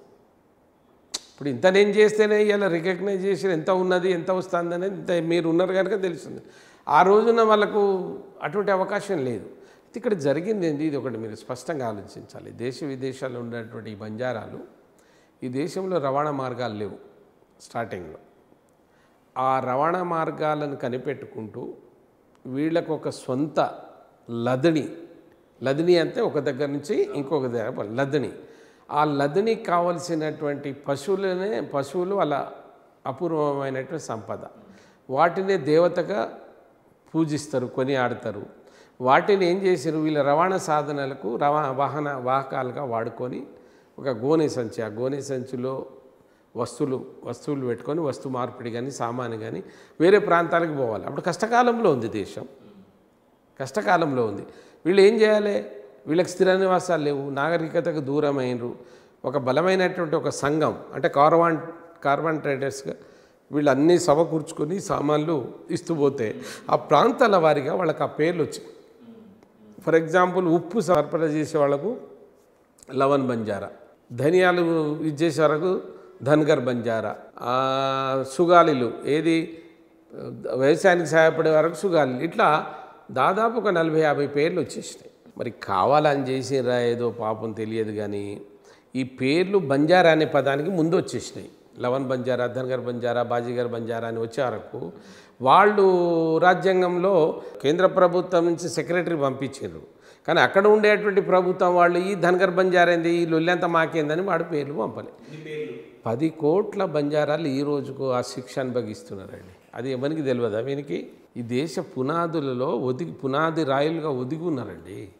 ఇప్పుడు ఇంత నేను చేస్తేనే ఇలా రికగ్నైజ్ చేసి ఎంత ఉన్నది ఎంత వస్తుంది అనేది ఇంత మీరు ఉన్నారు కనుక తెలుస్తుంది ఆ రోజున వాళ్ళకు అటువంటి అవకాశం లేదు ఇక్కడ జరిగింది ఏంటి ఇది ఒకటి మీరు స్పష్టంగా ఆలోచించాలి దేశ విదేశాల్లో ఉన్నటువంటి ఈ బంజారాలు ఈ దేశంలో రవాణా మార్గాలు లేవు స్టార్టింగ్లో ఆ రవాణా మార్గాలను కనిపెట్టుకుంటూ వీళ్ళకు ఒక సొంత లదడి లదిని అంటే ఒక దగ్గర నుంచి ఇంకొక దగ్గర లదని ఆ లదనికి కావలసినటువంటి పశువులనే పశువులు వాళ్ళ అపూర్వమైనటువంటి సంపద వాటినే దేవతగా పూజిస్తారు కొని ఆడతారు వాటిని ఏం చేశారు వీళ్ళ రవాణా సాధనాలకు రవా వాహన వాహకాలుగా వాడుకొని ఒక గోనె సంచి ఆ గోనె సంచిలో వస్తువులు వస్తువులు పెట్టుకొని వస్తు మార్పిడి కానీ సామాను కానీ వేరే ప్రాంతాలకు పోవాలి అప్పుడు కష్టకాలంలో ఉంది దేశం కష్టకాలంలో ఉంది వీళ్ళు ఏం చేయాలి వీళ్ళకి స్థిర నివాసాలు లేవు నాగరికతకు దూరమైనరు ఒక బలమైనటువంటి ఒక సంఘం అంటే కార్వాన్ కార్బన్ ట్రేడర్స్గా వీళ్ళు అన్నీ సమకూర్చుకొని సామాన్లు ఇస్తూ పోతే ఆ ప్రాంతాల వారిగా వాళ్ళకి ఆ పేర్లు వచ్చాయి ఫర్ ఎగ్జాంపుల్ ఉప్పు సరఫరా చేసే వాళ్ళకు లవన్ బంజారా ధనియాలు ఇది చేసే వరకు ధన్గర్ బంజారా ఆ, సుగాలిలు ఏది వ్యవసాయానికి సహాయపడే వరకు సుగాలిలు ఇట్లా దాదాపు ఒక నలభై యాభై పేర్లు వచ్చేసినాయి మరి కావాలని చేసిరా ఏదో పాపం తెలియదు కానీ ఈ పేర్లు బంజారా అనే పదానికి ముందు వచ్చేసినాయి లవన్ బంజారా ధన్గర్ బంజారా బాజీగర్ బంజారా అని వచ్చే వరకు వాళ్ళు రాజ్యాంగంలో కేంద్ర ప్రభుత్వం నుంచి సెక్రటరీ పంపించారు కానీ అక్కడ ఉండేటువంటి ప్రభుత్వం వాళ్ళు ఈ ధన్గర్ బంజారైంది ఈ లొల్లంతా మాకేందని వాడు పేర్లు పంపలే పది కోట్ల బంజారాలు ఈ రోజుకు ఆ శిక్ష అనుభవిస్తున్నారండి అది ఎవరికి తెలియదా వీనికి ఈ దేశ పునాదులలో ఒదిగి పునాది రాయలుగా ఒదిగి ఉన్నారండి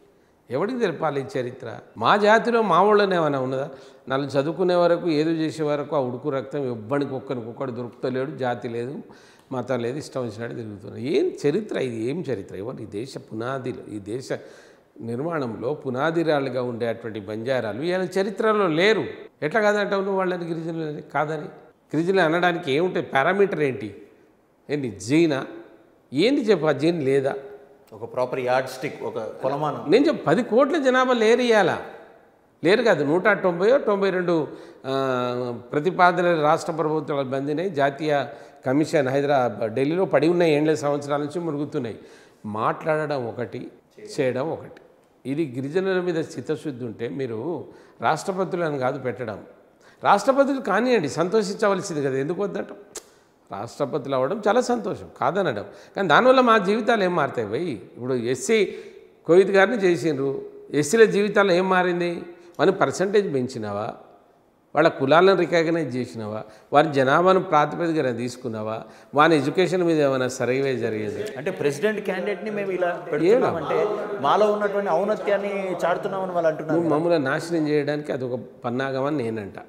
ఎవరికి తెలపాలి ఈ చరిత్ర మా జాతిలో మా వాళ్ళనే ఏమైనా ఉన్నదా నన్ను చదువుకునే వరకు ఏదో చేసే వరకు ఆ ఉడుకు రక్తం ఎవ్వనికి ఒక్కరికి ఒక్కడు దొరుకుతలేడు జాతి లేదు మతం లేదు ఇష్టం వచ్చినట్టు తిరుగుతున్నాడు ఏం చరిత్ర ఇది ఏం చరిత్ర ఎవరు ఈ దేశ పునాదిలు ఈ దేశ నిర్మాణంలో పునాదిరాలుగా ఉండేటువంటి బంజారాలు ఇవాళ చరిత్రలో లేరు ఎట్లా కాదంటావు నువ్వు వాళ్ళని గిరిజనులని కాదని గిరిజనులు అనడానికి ఏముంటాయి పారామీటర్ ఏంటి ఏంటి జీనా ఏంటి చెప్పు ఆ జీన్ లేదా ఒక ప్రాపర్ యార్డ్ స్టిక్ ఒక కొలమానం నేను చెప్పు పది కోట్ల జనాభా లేరు ఇవాళ లేరు కాదు నూట తొంభై తొంభై రెండు ఆ, ప్రతిపాదనలు రాష్ట్ర ప్రభుత్వాలు బందినాయి జాతీయ కమిషన్ హైదరాబాద్ ఢిల్లీలో పడి ఉన్నాయి ఏండ్ల సంవత్సరాల నుంచి మురుగుతున్నాయి మాట్లాడడం ఒకటి చేయడం ఒకటి ఇది గిరిజనుల మీద చిత్తశుద్ధి ఉంటే మీరు రాష్ట్రపతులను కాదు పెట్టడం రాష్ట్రపతులు కానివ్వండి సంతోషించవలసింది కదా ఎందుకు వద్దటం రాష్ట్రపతులు అవ్వడం చాలా సంతోషం కాదనడం కానీ దానివల్ల మా జీవితాలు ఏం మారుతాయి పోయి ఇప్పుడు ఎస్సీ కోవిద్ గారిని చేసిండ్రు ఎస్సీల జీవితాల్లో ఏం మారింది మనం పర్సంటేజ్ పెంచినావా వాళ్ళ కులాలను రికగ్నైజ్ చేసినావా వారి జనాభాను ప్రాతిపదికన తీసుకున్నావా వాని ఎడ్యుకేషన్ మీద ఏమైనా సర్వే జరిగింది అంటే ప్రెసిడెంట్ క్యాండిడేట్ని మేము ఇలా పెడుతున్నామంటే మాలో ఉన్నటువంటి ఔన్నత్యాన్ని చాటుతున్నామని వాళ్ళు అంటున్నారు నువ్వు మమ్మల్ని నాశనం చేయడానికి అది ఒక పన్నాగమని నేనంట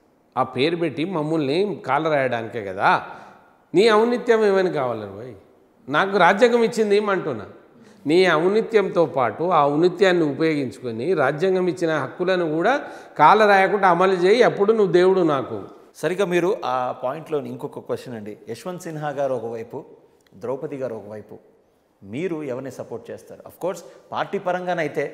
ఆ పేరు పెట్టి మమ్మల్ని కాల రాయడానికే కదా నీ ఔన్నిత్యం ఏమైనా కావాలని పోయి నాకు రాజ్యాంగం ఇచ్చింది ఏమంటున్నా నీ ఔన్నిత్యంతో పాటు ఆ ఔన్నిత్యాన్ని ఉపయోగించుకొని రాజ్యాంగం ఇచ్చిన హక్కులను కూడా కాల రాయకుండా అమలు చేయి అప్పుడు నువ్వు దేవుడు నాకు సరిగ్గా మీరు ఆ పాయింట్లో ఇంకొక క్వశ్చన్ అండి యశ్వంత్ సిన్హా గారు ఒకవైపు ద్రౌపది గారు ఒకవైపు మీరు ఎవరిని సపోర్ట్ చేస్తారు అఫ్ కోర్స్ పార్టీ పరంగానైతే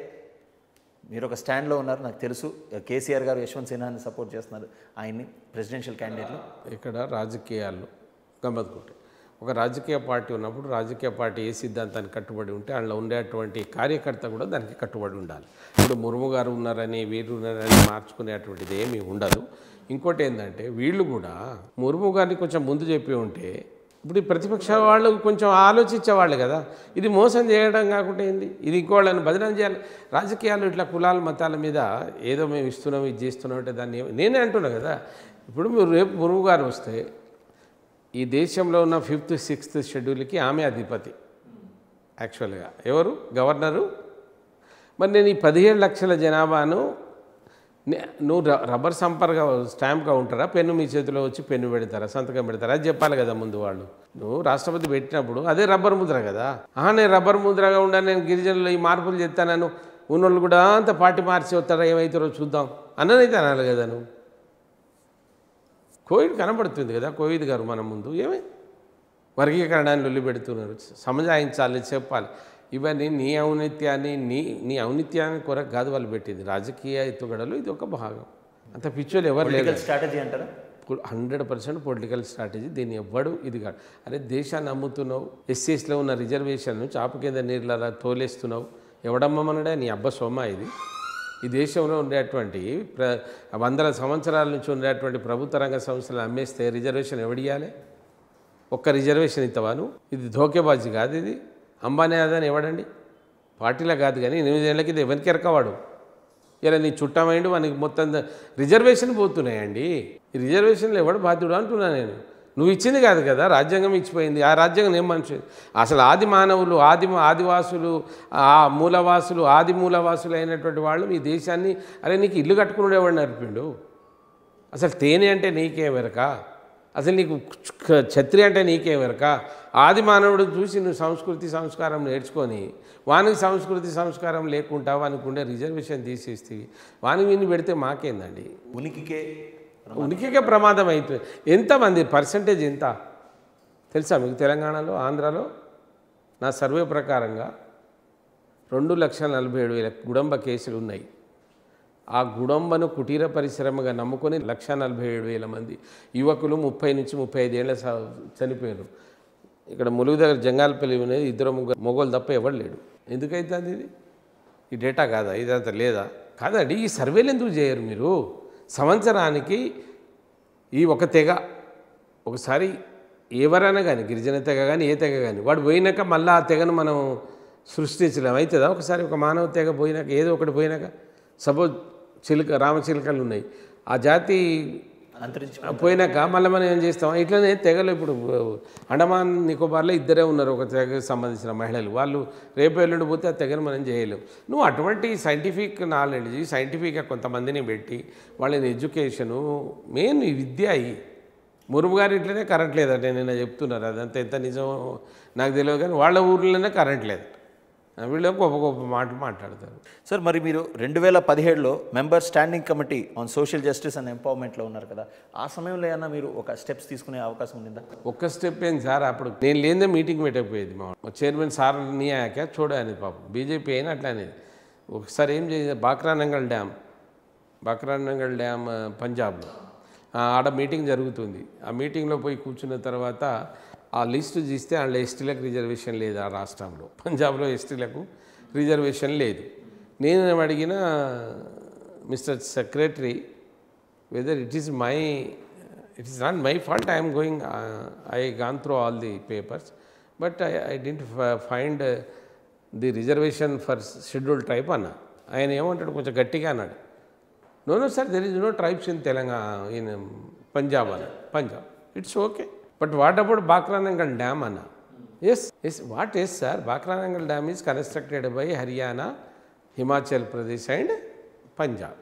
మీరు ఒక స్టాండ్లో ఉన్నారు నాకు తెలుసు కేసీఆర్ గారు యశ్వంత్ సిన్హాని సపోర్ట్ చేస్తున్నారు ఆయన్ని ప్రెసిడెన్షియల్ క్యాండిడేట్లు ఇక్కడ రాజకీయాలు గమ్మత్తుకుంటాయి ఒక రాజకీయ పార్టీ ఉన్నప్పుడు రాజకీయ పార్టీ ఏ సిద్ధాంతానికి కట్టుబడి ఉంటే అందులో ఉండేటువంటి కార్యకర్త కూడా దానికి కట్టుబడి ఉండాలి ఇప్పుడు ముర్ము గారు ఉన్నారని వీరు ఉన్నారని మార్చుకునేటువంటిది ఏమీ ఉండదు ఇంకోటి ఏంటంటే వీళ్ళు కూడా ముర్ము గారిని కొంచెం ముందు చెప్పి ఉంటే ఇప్పుడు ఈ ప్రతిపక్ష వాళ్ళు కొంచెం ఆలోచించేవాళ్ళు కదా ఇది మోసం చేయడం కాకుండా ఏంది ఇది ఇంకోళ్ళని బదనాం చేయాలి రాజకీయాలు ఇట్లా కులాల మతాల మీద ఏదో మేము ఇస్తున్నాం ఇది చేస్తున్నాం అంటే దాన్ని ఏమ- నేనే అంటున్నా కదా ఇప్పుడు మీరు రేపు మురుగు గారు వస్తే ఈ దేశంలో ఉన్న ఫిఫ్త్ సిక్స్త్ షెడ్యూల్కి ఆమె అధిపతి యాక్చువల్గా ఎవరు గవర్నరు మరి నేను ఈ పదిహేడు లక్షల జనాభాను నే- నువ్వు ర- రబ్బర్ సంపర్గా స్టాంప్గా ఉంటారా పెన్ను మీ చేతిలో వచ్చి పెన్ను పెడతారా సంతకం పెడతారా అది చెప్పాలి కదా ముందు వాళ్ళు నువ్వు రాష్ట్రపతి పెట్టినప్పుడు అదే రబ్బర్ ముద్ర కదా ఆహా నేను రబ్బర్ ముద్రగా ఉండాలి నేను గిరిజనులు ఈ మార్పులు చేస్తాను ఉన్నోళ్ళు కూడా అంత పార్టీ మార్చి వస్తారా ఏమవుతారో చూద్దాం అన్ననైతే అనాలి కదా నువ్వు కోవిడ్ కనబడుతుంది కదా కోవిడ్ గారు మన ముందు ఏమి వర్గీకరణాన్ని లొల్లి పెడుతున్నారు సమజాయించాలి చెప్పాలి ఇవన్నీ నీ ఔన్నత్యాన్ని నీ నీ ఔన్నత్యాన్ని కొరకు కాదు వాళ్ళు పెట్టింది రాజకీయ ఎత్తుగడలు ఇది ఒక భాగం అంత పిచ్చోలు ఎవరు లేరు పొలిటికల్ స్ట్రాటజీ అంటారా హండ్రెడ్ పర్సెంట్ పొలిటికల్ స్ట్రాటజీ దీన్ని ఎవ్వడు ఇది కాదు అరే దేశాన్ని అమ్ముతున్నావు ఎస్సీస్లో ఉన్న రిజర్వేషన్ చాపు కింద నీళ్ళ తోలేస్తున్నావు ఎవడమ్మమనడే నీ అబ్బ సొమ్మ ఇది ఈ దేశంలో ఉండేటువంటి ప్ర వందల సంవత్సరాల నుంచి ఉండేటువంటి ప్రభుత్వ రంగ సంస్థలు అమ్మేస్తే రిజర్వేషన్ ఎవడియాలి ఒక్క రిజర్వేషన్ ఇస్తావాను ఇది ధోకేబాజీ కాదు ఇది అంబానీ అదని ఎవడండి పార్టీలో కాదు కానీ ఎనిమిదేళ్ళకి ఇది ఎవరికి ఎరకవాడు ఇలా నీ చుట్టమైండు మనకి మొత్తం ద- రిజర్వేషన్ పోతున్నాయండి ఈ రిజర్వేషన్లు ఎవడు బాధ్యుడు అంటున్నా నేను నువ్వు ఇచ్చింది కాదు కదా రాజ్యాంగం ఇచ్చిపోయింది ఆ రాజ్యాంగం ఏం మనిషి అసలు ఆది మానవులు ఆది ఆదివాసులు ఆ మూలవాసులు ఆది మూలవాసులు అయినటువంటి వాళ్ళు ఈ దేశాన్ని అరే నీకు ఇల్లు కట్టుకుని ఎవడు నడిపిండు అసలు తేనె అంటే నీకే వెరక అసలు నీకు క్ష- ఛత్రి అంటే నీకే వెరక ఆది మానవుడు చూసి నువ్వు సంస్కృతి సంస్కారం నేర్చుకొని వానికి సంస్కృతి సంస్కారం లేకుండా వానికి ఉండే రిజర్వేషన్ తీసేస్తే వానికి విని పెడితే మాకేందండి ఉనికికే ఉనికికే ప్రమాదం అవుతుంది ఎంతమంది పర్సంటేజ్ ఎంత తెలుసా మీకు తెలంగాణలో ఆంధ్రాలో నా సర్వే ప్రకారంగా రెండు లక్షల నలభై ఏడు వేల గుడంబ కేసులు ఉన్నాయి ఆ గుడంబను కుటీర పరిశ్రమగా నమ్ముకొని లక్ష నలభై ఏడు వేల మంది యువకులు ముప్పై నుంచి ముప్పై ఐదేళ్ల స- చనిపోయారు ఇక్కడ ములుగు దగ్గర జంగాలపల్లి అనేది ఇద్దరు ముగ్గురు మొగోలు తప్ప ఎవరు లేడు ఎందుకైతుంది ఇది ఈ డేటా కాదా ఇదంతా లేదా కాదండి ఈ సర్వేలు ఎందుకు చేయరు మీరు సంవత్సరానికి ఈ ఒక తెగ ఒకసారి ఎవరైనా కానీ గిరిజన తెగ కానీ ఏ తెగ కానీ వాడు పోయినాక మళ్ళీ ఆ తెగను మనం సృష్టించలేం అవుతుందా ఒకసారి ఒక మానవ తెగ పోయినాక ఏదో ఒకటి పోయినాక సపోజ్ చిలుక రామచిలుకలు ఉన్నాయి ఆ జాతి అంతరించి పోయినాక మళ్ళీ మనం ఏం చేస్తాం ఇట్లనే తెగలు ఇప్పుడు అండమాన్ నికోబార్లో ఇద్దరే ఉన్నారు ఒక తెగకు సంబంధించిన మహిళలు వాళ్ళు రేపు ఎల్లుండి పోతే ఆ తెగను మనం చేయలేం నువ్వు అటువంటి సైంటిఫిక్ నాలెడ్జ్ సైంటిఫిక్గా కొంతమందిని పెట్టి వాళ్ళని ఎడ్యుకేషను మెయిన్ ఈ విద్య అయ్యి మురుము గారి ఇంట్లోనే కరెంట్ లేదంటే నిన్న చెప్తున్నారు అదంతా ఎంత నిజం నాకు తెలియదు కానీ వాళ్ళ ఊర్లోనే కరెంట్ లేదు వీళ్ళు గొప్ప గొప్ప మాటలు మాట్లాడతారు సార్ మరి మీరు రెండు వేల పదిహేడులో member standing committee on social justice and ఎంపవర్మెంట్లో ఉన్నారు కదా ఆ సమయంలో ఏమన్నా మీరు ఒక స్టెప్స్ తీసుకునే అవకాశం ఉండిందా ఒక్క స్టెప్ ఏంది సార్ అప్పుడు నేను లేదే మీటింగ్ పెట్టకపోయేది మా మా చైర్మన్ సార్ నీ ఆయాక చూడని పాపం బీజేపీ అయినా అట్లా అనేది ఒకసారి ఏం చేసింది బాక్రానంగల్ డ్యామ్ బాక్రానంగల్ డ్యామ్ ఆ, పంజాబ్లో ఆ, ఆడ మీటింగ్ జరుగుతుంది ఆ మీటింగ్లో పోయి కూర్చున్న తర్వాత ఆ లిస్ట్ తీస్తే అందులో ఎస్టీలకు రిజర్వేషన్ లేదు ఆ రాష్ట్రంలో పంజాబ్లో ఎస్టీలకు రిజర్వేషన్ లేదు నేను అడిగిన mister secretary whether it is my it is not my fault i am going uh, i gone through all the papers but i, I didn't f- find uh, the reservation for scheduled tribe అన్న ఆయన ఏమంటాడు కొంచెం గట్టిగా అన్నాడు no no sir there is no tribes in Telangana in Punjab అన్న Punjab it's okay but what about Bhakra Nangal dam అన్న yes yes what yes sir Bhakra Nangal dam is constructed by Haryana Himachal Pradesh and Punjab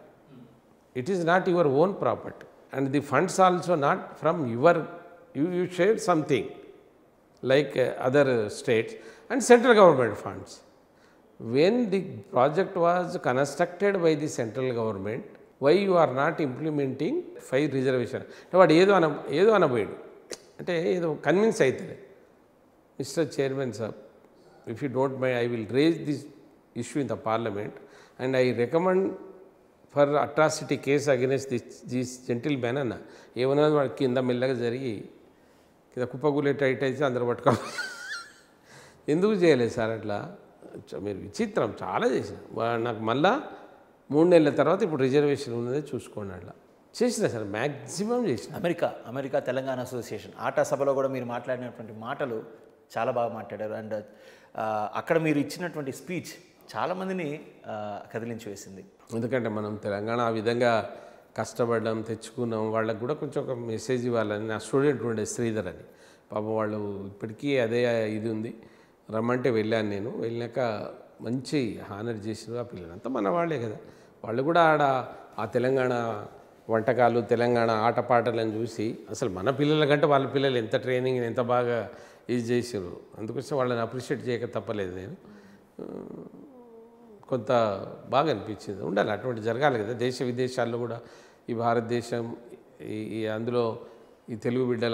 it is not your own property and the funds also not from your you, you shared something like uh, other states and central government funds when the project was constructed by the central government why you are not implementing five reservation అంటే వాడు ఏదో అన ఏదో అనబోయాడు అంటే ఏదో convince అవుతుంది mister chairman sir if you don't my I will raise this issue in the parliament and I recommend for atrocity case against this this gentleman అన్న ఏమన్నా వాడు కింద మెల్లగా జరిగి కింద కుప్పగులే టైట్ అయితే అందరు పట్టుకో ఎందుకు చేయలేదు సార్ అట్లా చ- మీరు విచిత్రం చాలా చేసిన వా- నాకు మళ్ళా మూడు నెలల తర్వాత ఇప్పుడు రిజర్వేషన్ ఉన్నది చూసుకోండి అట్లా చేసిన సార్ మ్యాక్సిమం చేసిన America America Telangana association ATA సభలో కూడా మీరు మాట్లాడినటువంటి మాటలు చాలా బాగా మాట్లాడారు అండ్ అక్కడ మీరు ఇచ్చినటువంటి స్పీచ్ చాలామందిని ఆ, కదిలించి వేసింది ఎందుకంటే మనం తెలంగాణ ఆ విధంగా కష్టపడ్డాం తెచ్చుకున్నాం వాళ్ళకు కూడా కొంచెం ఒక మెసేజ్ ఇవ్వాలని నా స్టూడెంట్ ఉండే శ్రీధర్ అని పాపం వాళ్ళు ఇప్పటికీ అదే ఇది ఉంది రమ్మంటే వెళ్ళాను నేను వెళ్ళాక మంచి హానర్ చేసిన ఆ పిల్లలంతా మన వాళ్ళే కదా వాళ్ళు కూడా ఆడ ఆ తెలంగాణ వంటకాలు తెలంగాణ ఆటపాటలను చూసి అసలు మన పిల్లల కంటే వాళ్ళ పిల్లలు ఎంత ట్రైనింగ్ ఎంత బాగా ఇది చేసారు అందుకోసం వాళ్ళని అప్రిషియేట్ చేయక తప్పలేదు నేను కొంత బాగా అనిపించింది ఉండాలి అటువంటి జరగాలి కదా దేశ విదేశాల్లో కూడా ఈ భారతదేశం ఈ ఈ అందులో ఈ తెలుగు బిడ్డల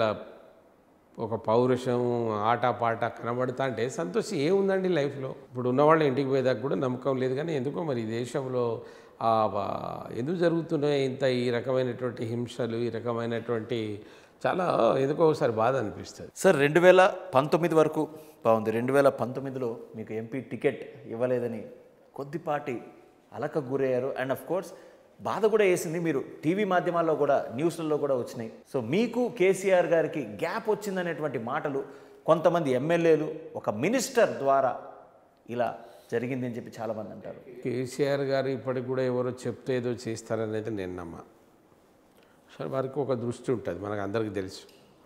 ఒక పౌరుషం ఆట పాట కనబడతా అంటే సంతోషం ఏముందండి లైఫ్లో ఇప్పుడు ఉన్నవాళ్ళు ఇంటికి పోయేదాకా కూడా నమ్మకం లేదు కానీ ఎందుకో మరి ఈ దేశంలో ఆ వా- ఎందుకు జరుగుతున్నాయి ఇంత ఈ రకమైనటువంటి హింసలు ఈ రకమైనటువంటి చాలా ఎందుకో ఒకసారి బాధ అనిపిస్తుంది సార్ రెండు వేల పంతొమ్మిది వరకు బాగుంది రెండు వేల పంతొమ్మిదిలో మీకు ఎంపీ టికెట్ ఇవ్వలేదని కొద్దిపాటి అలక గురయ్యారు అండ్ అఫ్ కోర్స్ బాధ కూడా వేసింది మీరు టీవీ మాధ్యమాల్లో కూడా న్యూస్లలో కూడా వచ్చినాయి సో మీకు కేసీఆర్ గారికి గ్యాప్ వచ్చిందనేటువంటి మాటలు కొంతమంది ఎమ్మెల్యేలు ఒక మినిస్టర్ ద్వారా ఇలా జరిగింది అని చెప్పి చాలామంది అంటారు కేసీఆర్ గారు ఇప్పటికి కూడా ఎవరో చెప్తే ఏదో చేస్తారని అయితే నేను నమ్మ సరే వారికి ఒక దృష్టి ఉంటుంది మనకు అందరికీ తెలుసు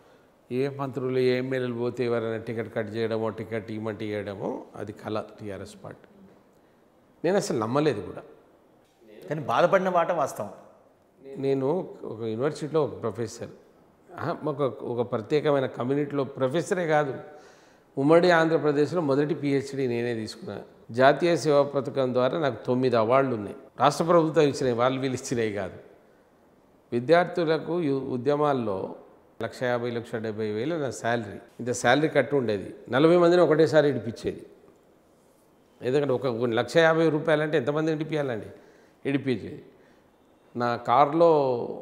ఏ మంత్రులు ఏ ఎమ్మెల్యేలు పోతే ఎవరైనా టికెట్ కట్ చేయడమో టికెట్ ఇవ్వమంటే ఇవ్వడమో అది కళ టీఆర్ఎస్ పార్టీ నేను అసలు నమ్మలేదు కూడా కానీ బాధపడిన మాట వాస్తవం నేను ఒక యూనివర్సిటీలో ఒక ప్రొఫెసర్ ఆహా, ఒక ఒక ప్రత్యేకమైన కమ్యూనిటీలో ప్రొఫెసరే కాదు ఉమ్మడి ఆంధ్రప్రదేశ్లో మొదటి పిహెచ్డి నేనే తీసుకున్నాను జాతీయ సేవా పథకం ద్వారా నాకు తొమ్మిది అవార్డులు ఉన్నాయి రాష్ట్ర ప్రభుత్వం ఇచ్చినాయి వాళ్ళు వీళ్ళు ఇచ్చినాయి కాదు విద్యార్థులకు యు- ఉద్యమాల్లో లక్ష యాభై లక్ష డెబ్బై వేలు నా శాలరీ ఇంత శాలరీ కట్టు ఉండేది నలభై మందిని ఒకటేసారి ఇడిపించేది ఎందుకంటే ఒక ఒక లక్ష యాభై రూపాయలంటే ఎంతమంది ఇడిపియాలండి ఇడిపించేది నా కార్లో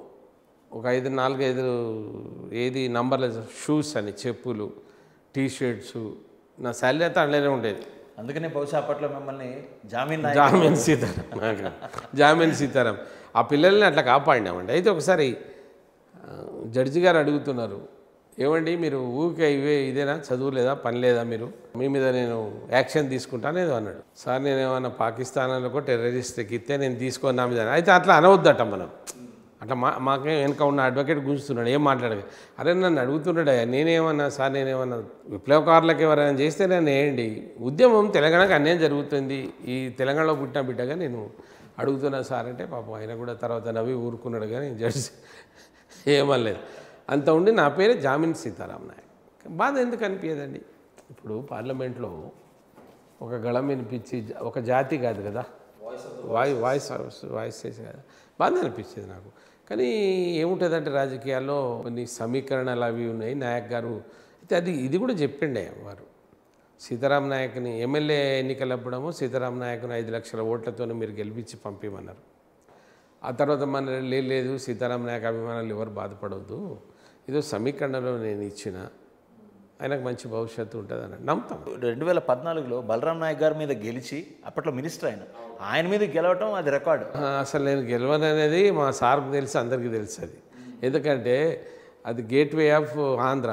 ఒక ఐదు నాలుగైదు ఏది నంబర్ల షూస్ అని చెప్పులు టీ షర్ట్స్ నా శాలరీ అంతా అందులోనే ఉండేది అందుకనే బహుశా అప్పట్లో మిమ్మల్ని జామీన్ నాయక్ జామీన్ సీతారాం నాకు జామీన్ సీతారాం ఆ పిల్లల్ని అట్లా కాపాడినామండి అయితే ఒకసారి ఆ, జడ్జి గారు అడుగుతున్నారు ఏమండి మీరు ఊరికే ఇవే ఇదేనా చదువు లేదా పని లేదా మీరు మీ మీద నేను యాక్షన్ తీసుకుంటాను ఏదో అన్నాడు సార్ నేను ఏమన్నా పాకిస్తాన్లకు టెర్రరిస్ట్కి ఇస్తే నేను తీసుకొని నా మీద అయితే అట్లా అనవద్దట మనం అట్లా మా మాకే వెనక ఉన్న అడ్వకేట్ గుంజుతున్నాడు ఏం మాట్లాడదు అరే నన్ను అడుగుతున్నాడు నేనేమన్నా సార్ నేనేమన్నా విప్లవకారులకు ఎవరైనా చేస్తే నన్ను వేయండి ఉద్యమం తెలంగాణకు అన్యాయం జరుగుతుంది ఈ తెలంగాణలో పుట్టిన బిడ్డగా నేను అడుగుతున్నా సార్ అంటే పాపం ఆయన కూడా తర్వాత నవ్వి ఊరుకున్నాడు కానీ జడ్జి ఏమనలేదు అంత ఉండి నా పేరే జామిన్ సీతారాం నాయక్ బాధ ఎందుకు అనిపించదండి ఇప్పుడు పార్లమెంట్లో ఒక గళం వినిపించి జ- ఒక జాతి కాదు కదా వాయి వాయిస్ వాయిస్ చేసి కదా బాధ అనిపించేది నాకు కానీ ఏముంటుందంటే రాజకీయాల్లో కొన్ని సమీకరణలు అవి ఉన్నాయి నాయక్ గారు అయితే అది ఇది కూడా చెప్పిండే వారు సీతారాం నాయక్ని ఎమ్మెల్యే ఎన్నికలప్పుడేమో సీతారాం నాయక్ని ఐదు లక్షల ఓట్లతో మీరు గెలిపించి పంపించమన్నారు ఆ తర్వాత మన లే- లేదు సీతారాం నాయక్ అభిమానులు ఎవరు బాధపడవద్దు ఇదో సమీకరణలో నేను ఇచ్చిన ఆయనకు మంచి భవిష్యత్తు ఉంటుంది అని నమ్ముతాం రెండు వేల పద్నాలుగులో బలరాం నాయక్ గారి మీద గెలిచి అప్పట్లో మినిస్టర్ ఆయన ఆయన మీద గెలవటం అది రికార్డు ఆ, అసలు నేను గెలవను అనేది మా సార్కు తెలుసు అందరికీ తెలుసు అది ఎందుకంటే అది గేట్వే ఆఫ్ ఆంధ్ర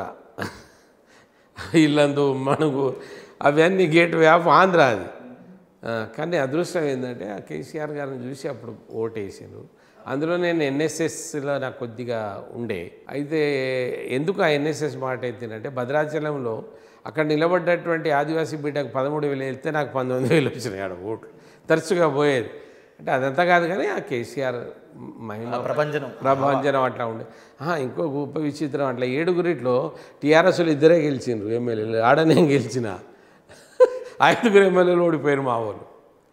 ఇల్లందు మణుగు అవన్నీ గేట్వే ఆఫ్ ఆంధ్ర అది ఆ, కానీ అదృష్టం ఏంటంటే ఆ కేసీఆర్ గారిని చూసి అప్పుడు ఓటేసాను అందులో నేను ఎన్ఎస్ఎస్లో నాకు కొద్దిగా ఉండే అయితే ఎందుకు ఆ ఎన్ఎస్ఎస్ మాట ఎత్తినంటే భద్రాచలంలో అక్కడ నిలబడ్డటువంటి ఆదివాసీ బిడ్డకు పదమూడు వేలు వెళ్తే నాకు పంతొమ్మిది వేలు వచ్చినాయి ఆడ ఓట్లు తరచుగా పోయేది అంటే అదంతా కాదు కానీ ఆ కేసీఆర్ మహిమ ప్రపంచం ప్రభంజనం అట్లా ఉండే ఆహా, ఇంకో గొప్ప విచిత్రం అట్లా ఏడుగురిట్లో టీఆర్ఎస్లు ఇద్దరే గెలిచిండ్రు ఎమ్మెల్యేలు ఆడ నేను గెలిచిన ఐదుగురు ఎమ్మెల్యేలు ఓడిపోయారు మా వాళ్ళు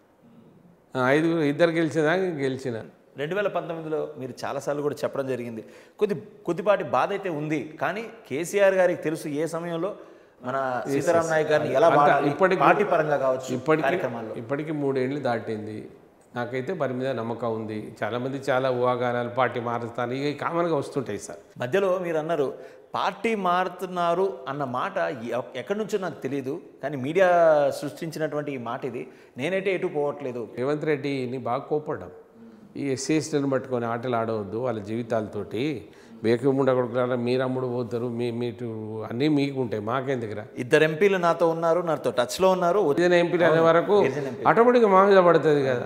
ఆ, ఐదుగురు ఇద్దరు గెలిచిన గెలిచిన రెండు వేల పంతొమ్మిదిలో మీరు చాలాసార్లు కూడా చెప్పడం జరిగింది కొద్ది కొద్దిపాటి బాధ అయితే ఉంది కానీ కేసీఆర్ గారికి తెలుసు ఏ సమయంలో మన సీతారాం నాయక్ గారిని ఎలా వాడాలి ఇప్పటికి- పార్టీ పరంగా కావచ్చు ఇప్పటికి కార్యక్రమాల్లో ఇప్పటికి మూడేళ్ళు దాటింది నాకైతే వారి మీద నమ్మకం ఉంది చాలామంది చాలా ఊహాగానాలు పార్టీ మారుస్తాను ఇక కామన్గా వస్తుంటాయి సార్ మధ్యలో మీరు అన్నారు పార్టీ మారుతున్నారు అన్న మాట ఎ- ఎక్కడి నుంచో నాకు తెలియదు కానీ మీడియా సృష్టించినటువంటి ఈ మాట ఇది నేనైతే ఎటు పోవట్లేదు రేవంత్ రెడ్డిని బాగా కోపడ్డాం ఈ ఎస్సీఎస్టీని పట్టుకొని ఆటలు ఆడవద్దు వాళ్ళ జీవితాలతోటి బేకముండ కొడుకులారా మీరు అమ్ముడు పోతారు మీ మీటు అన్నీ మీకు ఉంటాయి మాకెందుకురా ఇద్దరు ఎంపీలు నాతో ఉన్నారు నాతో టచ్లో ఉన్నారు గిరిజన ఎంపీలు అనే వరకు ఆటోమేటిక్గా మా మీద పడుతుంది కదా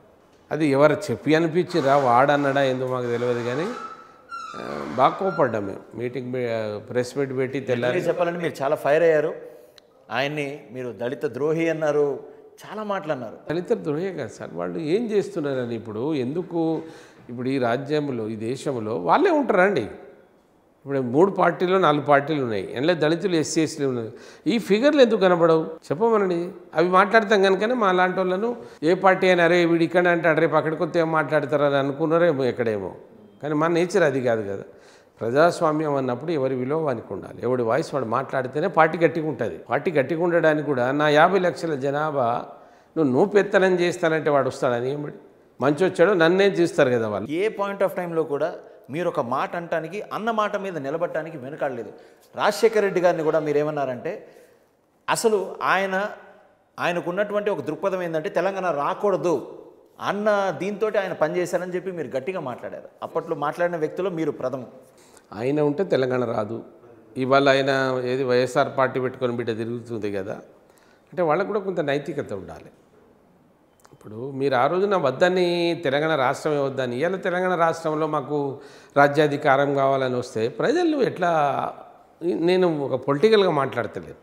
అది ఎవరు చెప్పి అనిపించిరా వాడన్నాడా ఎందుకు మాకు తెలియదు కానీ ఆ, బాగా కోపడ్డాం మేము మీటింగ్ ప్రెస్ మీట్ పెట్టి తెల్లారి మీరు చెప్పాలంటే మీరు చాలా ఫైర్ అయ్యారు ఆయన్ని మీరు దళిత ద్రోహి అన్నారు చాలా మాటలు అన్నారు దళిత ద్రోహే కదా సార్ వాళ్ళు ఏం చేస్తున్నారని ఇప్పుడు ఎందుకు ఇప్పుడు ఈ రాజ్యంలో ఈ దేశంలో వాళ్ళే ఉంటారండి ఇప్పుడు మూడు పార్టీలు నాలుగు పార్టీలు ఉన్నాయి ఎందులో దళితులు ఎస్సీ ఎస్టీలు ఉన్నాయి ఈ ఫిగర్లు ఎందుకు కనబడవు చెప్పమనండి అవి మాట్లాడతాం కనుకనే మా లాంటి వాళ్ళను ఏ పార్టీ అయినా అరే వీడు ఇక్కడ అంటే రేపు అక్కడికి వస్తే ఏం మాట్లాడతారని అనుకున్నారేమో ఎక్కడేమో కానీ మన నేచర్ అది కాదు కదా ప్రజాస్వామ్యం అన్నప్పుడు ఎవరి విలువ వానికి ఉండాలి ఎవడి వాయిస్ వాడు మాట్లాడితేనే పార్టీ గట్టిగా ఉంటుంది పార్టీ గట్టిగా ఉండడానికి కూడా నా యాభై లక్షల జనాభా నువ్వు నువ్వు పెత్తనం చేస్తానంటే వాడు వస్తాడని ఏమిటి మంచి వచ్చాడు నన్నే చూస్తారు కదా వాళ్ళు ఏ పాయింట్ ఆఫ్ టైంలో కూడా మీరు ఒక మాట అంటానికి అన్న మాట మీద నిలబడటానికి వెనకాడలేదు రాజశేఖర రెడ్డి గారిని కూడా మీరు ఏమన్నారంటే అసలు ఆయన ఆయనకున్నటువంటి ఒక దృక్పథం ఏంటంటే తెలంగాణ రాకూడదు అన్న దీంతో ఆయన పనిచేశారని చెప్పి మీరు గట్టిగా మాట్లాడారు అప్పట్లో మాట్లాడిన వ్యక్తిలో మీరు ప్రథమం ఆయన ఉంటే తెలంగాణ రాదు ఇవాళ ఆయన ఏది వైఎస్ఆర్ పార్టీ పెట్టుకొని బిడ్డ తిరుగుతుంది కదా అంటే వాళ్ళకు కూడా కొంత నైతికత ఉండాలి ఇప్పుడు మీరు ఆ రోజున వద్దని తెలంగాణ రాష్ట్రమే వద్దని ఇవాళ తెలంగాణ రాష్ట్రంలో మాకు రాజ్యాధికారం కావాలని వస్తే ప్రజలు ఎట్లా నేను ఒక పొలిటికల్గా మాట్లాడతలేదు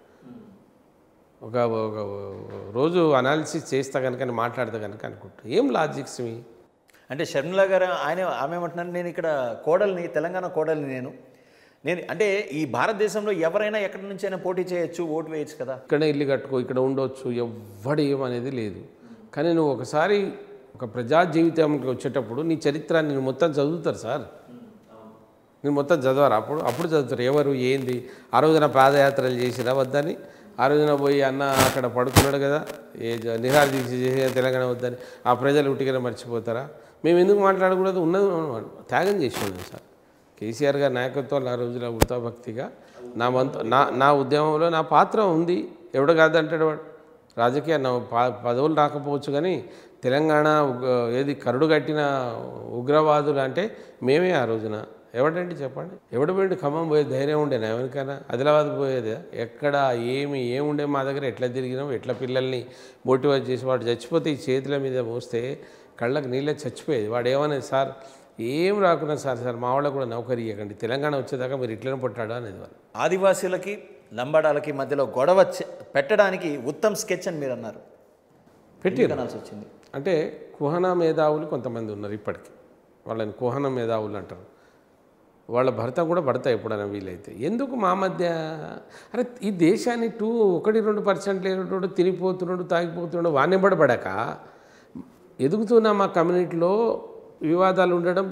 ఒక ఒక రోజు అనాలిసిస్ చేస్తా కనుక మాట్లాడతా కనుక అనుకుంటా ఏం లాజిక్స్ మీ అంటే షర్మిల గారు ఆయన ఆమె ఏమంటున్నారు నేను ఇక్కడ కోడల్ని తెలంగాణ కోడల్ని నేను నేను అంటే ఈ భారతదేశంలో ఎవరైనా ఎక్కడి నుంచైనా పోటీ చేయొచ్చు ఓటు వేయచ్చు కదా ఇక్కడ ఇల్లు కట్టుకో ఇక్కడ ఉండొచ్చు ఎవ్వడు ఏమనేది లేదు కానీ నువ్వు ఒకసారి ఒక ప్రజా జీవితంకి వచ్చేటప్పుడు నీ చరిత్ర నేను మొత్తం చదువుతారు సార్ నేను మొత్తం చదవరు అప్పుడు అప్పుడు చదువుతారు ఎవరు ఏంది ఆ రోజున పాదయాత్రలు చేసిరా వద్దని ఆ రోజున పోయి అన్న అక్కడ పడుకున్నాడు కదా ఏ జ- నిహార దీక్ష చేసి తెలంగాణ వద్దని ఆ ప్రజలు ఉట్టిగా మర్చిపోతారా మేము ఎందుకు మాట్లాడకూడదు ఉన్నది మనం త్యాగం చేసి ఉన్నాం సార్ కేసీఆర్ గారి నాయకత్వంలో ఆ రోజున వృతాభక్తిగా నా వంతు నా నా ఉద్యమంలో నా పాత్ర ఉంది ఎవడు కాదంటాడు వాడు రాజకీయ నా ప- పదవులు రాకపోవచ్చు కానీ తెలంగాణ ఉగ- ఏది కరుడు కట్టిన ఉగ్రవాదులు అంటే మేమే ఆ రోజున ఎవడండి చెప్పండి ఎవడు పోయిండు ఖమ్మం పోయే ధైర్యం ఉండేనా ఎవరికైనా ఆదిలాబాద్ పోయేది ఎక్కడ ఏమి ఏముండే మా దగ్గర ఎట్లా తిరిగినాం ఎట్లా పిల్లల్ని మోటివేట్ చేసి వాడు చచ్చిపోతే ఈ చేతుల మీద మోస్తే కళ్ళకు నీళ్ళే చచ్చిపోయేది వాడు ఏమనేది సార్ ఏం రాకున్నా సార్ సార్ మా వాళ్ళకు కూడా నౌకరీ ఇవ్వకండి తెలంగాణ వచ్చేదాకా మీరు ఇట్లనే పుట్టాడా అనేది వాళ్ళు ఆదివాసీలకి లంబాడాలకి మధ్యలో గొడవ చ- పెట్టడానికి ఉత్తమ్ స్కెచ్ అని మీరు అన్నారు పెట్టి ఎందుకు అనాల్సి వచ్చింది అంటే కుహన మేధావులు కొంతమంది ఉన్నారు ఇప్పటికీ వాళ్ళని కుహన మేధావులు అంటారు వాళ్ళ భర్త కూడా భర్త ఎప్పుడైనా వీలైతే ఎందుకు మా మధ్య అరే ఈ దేశాన్ని టూ ఒకటి రెండు పర్సెంట్ లేనటువంటి తినిపోతున్నాడు తాగిపోతున్నాడు వానెంబడబడక ఎదుగుతున్న మా కమ్యూనిటీలో వివాదాలు ఉండడం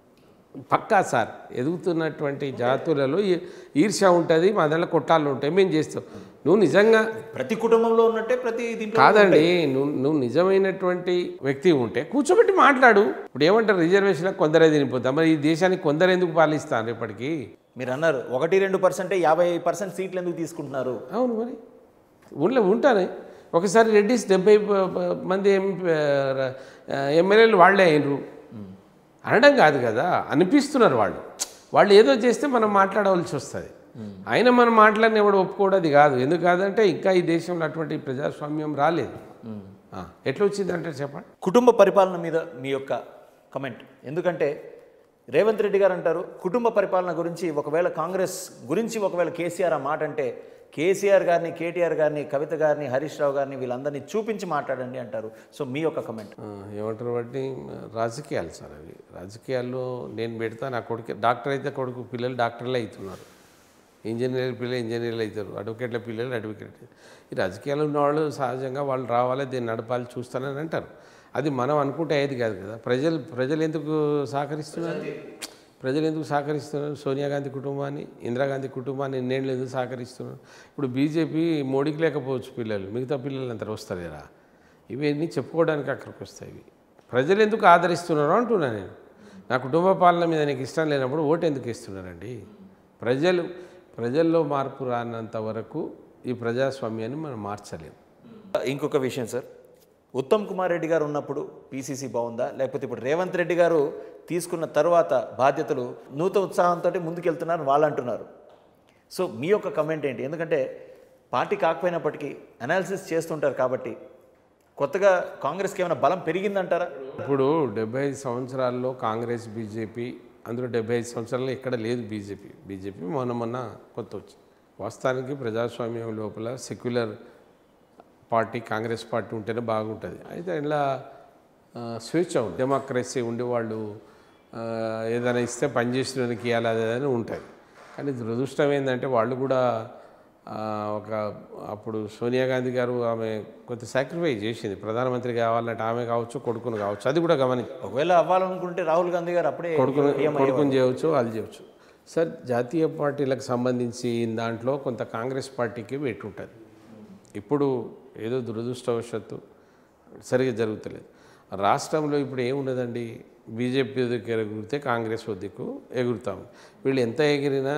పక్కా సార్ ఎదుగుతున్నటువంటి జాతులలో ఈ- ఈర్ష్య ఉంటుంది మా దాంట్లో కొట్టాలు ఉంటాయి మేము చేస్తాం నువ్వు నిజంగా ప్రతి కుటుంబంలో ఉన్నట్టే ప్రతి దీంట్లో కాదండి నువ్వు నువ్వు నిజమైనటువంటి వ్యక్తి ఉంటే కూర్చోబెట్టి మాట్లాడు ఇప్పుడు ఏమంటారు రిజర్వేషన్ కొందరే తినిపోతాం మరి ఈ దేశానికి కొందరు ఎందుకు పాలిస్తాను ఇప్పటికీ మీరు అన్నారు ఒకటి రెండు పర్సెంటే యాభై పర్సెంట్ సీట్లు ఎందుకు తీసుకుంటున్నారు అవును మరి ఊళ్ళో ఉంటానే ఒకసారి రెడ్డిస్ డెబ్బై ప- ప- మంది ఎం ఎమ్మెల్యేలు వాళ్ళే అయినరు అనడం కాదు కదా అనిపిస్తున్నారు వాళ్ళు వాళ్ళు ఏదో చేస్తే మనం మాట్లాడవలసి వస్తుంది అయినా మనం మాట్లాడిన ఎవడు ఒప్పుకోవడం అది కాదు ఎందుకు కాదంటే ఇంకా ఈ దేశంలో అటువంటి ప్రజాస్వామ్యం రాలేదు ఆ, ఎట్లా వచ్చిందంటే చెప్పండి కుటుంబ పరిపాలన మీద మీ యొక్క కమెంట్ ఎందుకంటే రేవంత్ రెడ్డి గారు అంటారు కుటుంబ పరిపాలన గురించి ఒకవేళ కాంగ్రెస్ గురించి ఒకవేళ కేసీఆర్ ఆ మాట అంటే కేసీఆర్ గారిని కేటీఆర్ గారిని కవిత గారిని హరీష్ రావు గారిని వీళ్ళందరినీ చూపించి మాట్లాడండి అంటారు సో మీ యొక్క కమెంట్ ఆ, ఏమంటారు వాటిని రాజకీయాలు సార్ అవి రాజకీయాల్లో నేను పెడతా నా కొడుకు డాక్టర్ అయితే కొడుకు పిల్లలు డాక్టర్లే అవుతున్నారు ఇంజనీర్ పిల్లలు ఇంజనీర్లు అవుతారు అడ్వకేట్ల పిల్లలు అడ్వకేట్ ఈ రాజకీయాలు ఉన్నవాళ్ళు సహజంగా వాళ్ళు రావాలి దీన్ని నడపాలి చూస్తానని అంటారు అది మనం అనుకుంటే అయ్యేది కాదు కదా ప్రజలు ప్రజలు ఎందుకు సహకరిస్తున్నారు ప్రజలు ఎందుకు సహకరిస్తున్నారు సోనియా గాంధీ కుటుంబాన్ని ఇందిరాగాంధీ కుటుంబాన్ని ఎన్నేళ్ళు ఎందుకు సహకరిస్తున్నారు ఇప్పుడు బీజేపీ మోడీకి లేకపోవచ్చు పిల్లలు మిగతా పిల్లలు అంతా వస్తారేరా ఇవన్నీ చెప్పుకోవడానికి అక్కడికి వస్తాయి ఇవి ప్రజలు ఎందుకు ఆదరిస్తున్నారు అంటున్నా నేను నా కుటుంబ పాలన మీద నీకు ఇష్టం లేనప్పుడు ఓటు ఎందుకు ఇస్తున్నారండి ప్రజలు ప్రజల్లో మార్పు రానంత వరకు ఈ ప్రజాస్వామ్యాన్ని మనం మార్చలేము ఇంకొక విషయం సార్ ఉత్తమ్ కుమార్ రెడ్డి గారు ఉన్నప్పుడు పీసీసీ బాగుందా లేకపోతే ఇప్పుడు రేవంత్ రెడ్డి గారు తీసుకున్న తర్వాత బాధ్యతలు నూతన ఉత్సాహంతో ముందుకెళ్తున్నారు వాళ్ళు అంటున్నారు సో మీ యొక్క కమెంట్ ఏంటి ఎందుకంటే పార్టీ కాకపోయినప్పటికీ అనాలిసిస్ చేస్తుంటారు కాబట్టి కొత్తగా కాంగ్రెస్కి ఏమైనా బలం పెరిగిందంటారా ఇప్పుడు డెబ్బై ఐదు సంవత్సరాల్లో కాంగ్రెస్ బీజేపీ అందులో డెబ్బై ఐదు సంవత్సరాల్లో ఎక్కడ లేదు బీజేపీ బీజేపీ మొన్న మొన్న కొత్త వచ్చింది వాస్తవానికి ప్రజాస్వామ్యం లోపల సెక్యులర్ పార్టీ కాంగ్రెస్ పార్టీ ఉంటేనే బాగుంటుంది అయితే ఇలా ఆ, స్వేచ్ఛ ఉంది డెమోక్రసీ ఉండేవాళ్ళు ఆ, ఏదైనా ఇస్తే పని చేసినందుకు ఇవ్వాలి అదేదని ఉంటుంది కానీ దురదృష్టం ఏంటంటే వాళ్ళు కూడా ఆ, ఒక అప్పుడు సోనియా గాంధీ గారు ఆమె కొంత సాక్రిఫైస్ చేసింది ప్రధానమంత్రి కావాలంటే ఆమె కావచ్చు కొడుకును కావచ్చు అది కూడా గమనించి ఒకవేళ అవ్వాలనుకుంటే రాహుల్ గాంధీ గారు అప్పుడే కొడుకును PM అయ్యేవారు. కొడుకుని చేయవచ్చు వాళ్ళు చేయవచ్చు సార్ జాతీయ పార్టీలకు సంబంధించి దాంట్లో కొంత కాంగ్రెస్ పార్టీకి వెయిట్ ఉంటుంది ఇప్పుడు ఏదో దురదృష్టవశాత్తు సరిగా జరుగుతలేదు రాష్ట్రంలో ఇప్పుడు ఏమున్నదండి బీజేపీ దిక్కు ఎగురితే కాంగ్రెస్ దిక్కు ఎగురుతాం వీళ్ళు ఎంత ఎగిరినా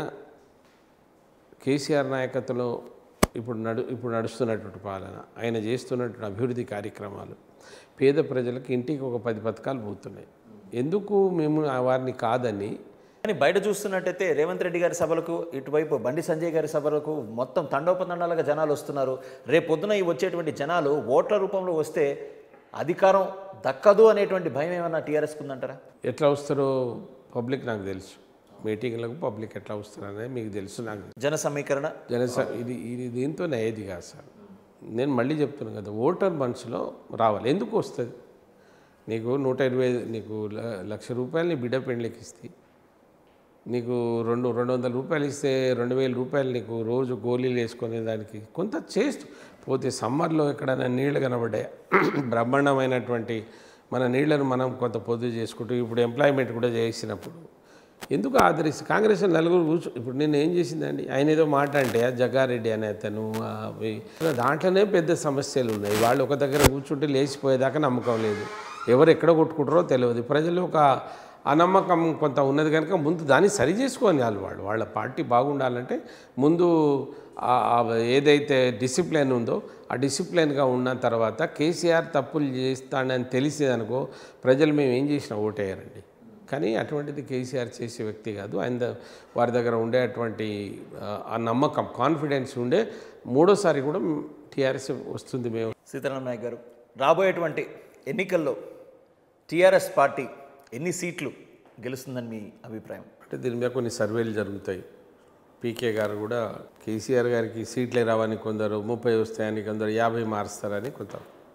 కేసీఆర్ నాయకత్వంలో ఇప్పుడు నడు ఇప్పుడు నడుస్తున్నటువంటి పాలన ఆయన చేస్తున్నటువంటి అభివృద్ధి కార్యక్రమాలు పేద ప్రజలకు ఇంటికి ఒక పది పథకాలు పోతున్నాయి ఎందుకు మేము ఆ వారిని కాదని కానీ బయట చూస్తున్నట్టయితే రేవంత్ రెడ్డి గారి సభలకు ఇటువైపు బండి సంజయ్ గారి సభలకు మొత్తం తండోపతండాలుగా జనాలు వస్తున్నారు రేపు పొద్దున ఈ వచ్చేటువంటి జనాలు ఓట్ల రూపంలో వస్తే అధికారం దక్కదు అనేటువంటి భయం ఏమన్నా టీఆర్ఎస్కి ఉందంటారా ఎట్లా వస్తారో పబ్లిక్ నాకు తెలుసు మీటింగ్లకు పబ్లిక్ ఎట్లా వస్తారు అనేది మీకు తెలుసు నాకు తెలుసు. జన సమీకరణ జనస ఇది ఇది దీంతో ఏది కాదు సార్ నేను మళ్ళీ చెప్తున్నాను కదా ఓటర్ మనసులో రావాలి ఎందుకు వస్తుంది నీకు నూట ఇరవై ఐదు నీకు ల- లక్ష రూపాయలు నీ బిడ్డ పెండ్లికి ఇస్తే నీకు రెండు రెండు వందల రూపాయలు ఇస్తే రెండు వేల రూపాయలు నీకు రోజు గోళీలు వేసుకునే దానికి కొంత చేస్తూ పోతే సమ్మర్లో ఎక్కడైనా నీళ్లు కనబడ్డాయి బ్రహ్మాండమైనటువంటి మన నీళ్లను మనం కొంత పొద్దు చేసుకుంటూ ఇప్పుడు ఎంప్లాయ్మెంట్ కూడా చేసినప్పుడు ఎందుకు ఆదరిస్తే కాంగ్రెస్ నలుగురు కూర్చో ఇప్పుడు నేను ఏం చేసిందండి ఆయన ఏదో మాట అంటే ఆ జగ్గారెడ్డి అనే అతను ఆ అవి దాంట్లోనే పెద్ద సమస్యలు ఉన్నాయి వాళ్ళు ఒక దగ్గర కూర్చుంటే లేచిపోయేదాకా నమ్మకం లేదు ఎవరు ఎక్కడ కొట్టుకుంటారో తెలియదు ప్రజలు ఒక అనమ్మకం కొంత ఉన్నది కనుక ముందు దాన్ని సరి చేసుకొని వాళ్ళు వాళ్ళు వాళ్ళ పార్టీ బాగుండాలంటే ముందు ఆ- ఆ ఏదైతే డిసిప్లిన్ ఉందో ఆ డిసిప్లిన్గా ఉన్న తర్వాత కేసీఆర్ తప్పులు చేస్తాడని తెలిసేదనుకో ప్రజలు మేము ఏం చేసినా ఓటేయారండి కానీ అటువంటిది కేసీఆర్ చేసే వ్యక్తి కాదు ఆయన ద- వారి దగ్గర ఉండేటువంటి ఆ, ఆ నమ్మకం కాన్ఫిడెన్స్ ఉండే మూడోసారి కూడా టీఆర్ఎస్ వస్తుంది మేము సీతారాం నాయక్ గారు రాబోయేటువంటి ఎన్నికల్లో టీఆర్ఎస్ పార్టీ ఎన్ని సీట్లు గెలుస్తుందని మీ అభిప్రాయం అంటే దీని మీద కొన్ని సర్వేలు జరుగుతాయి పీకే గారు కూడా కేసీఆర్ గారికి సీట్లే రావని కొందరు ముప్పై వస్తాయని కొందరు యాభై మారుస్తారని కొంత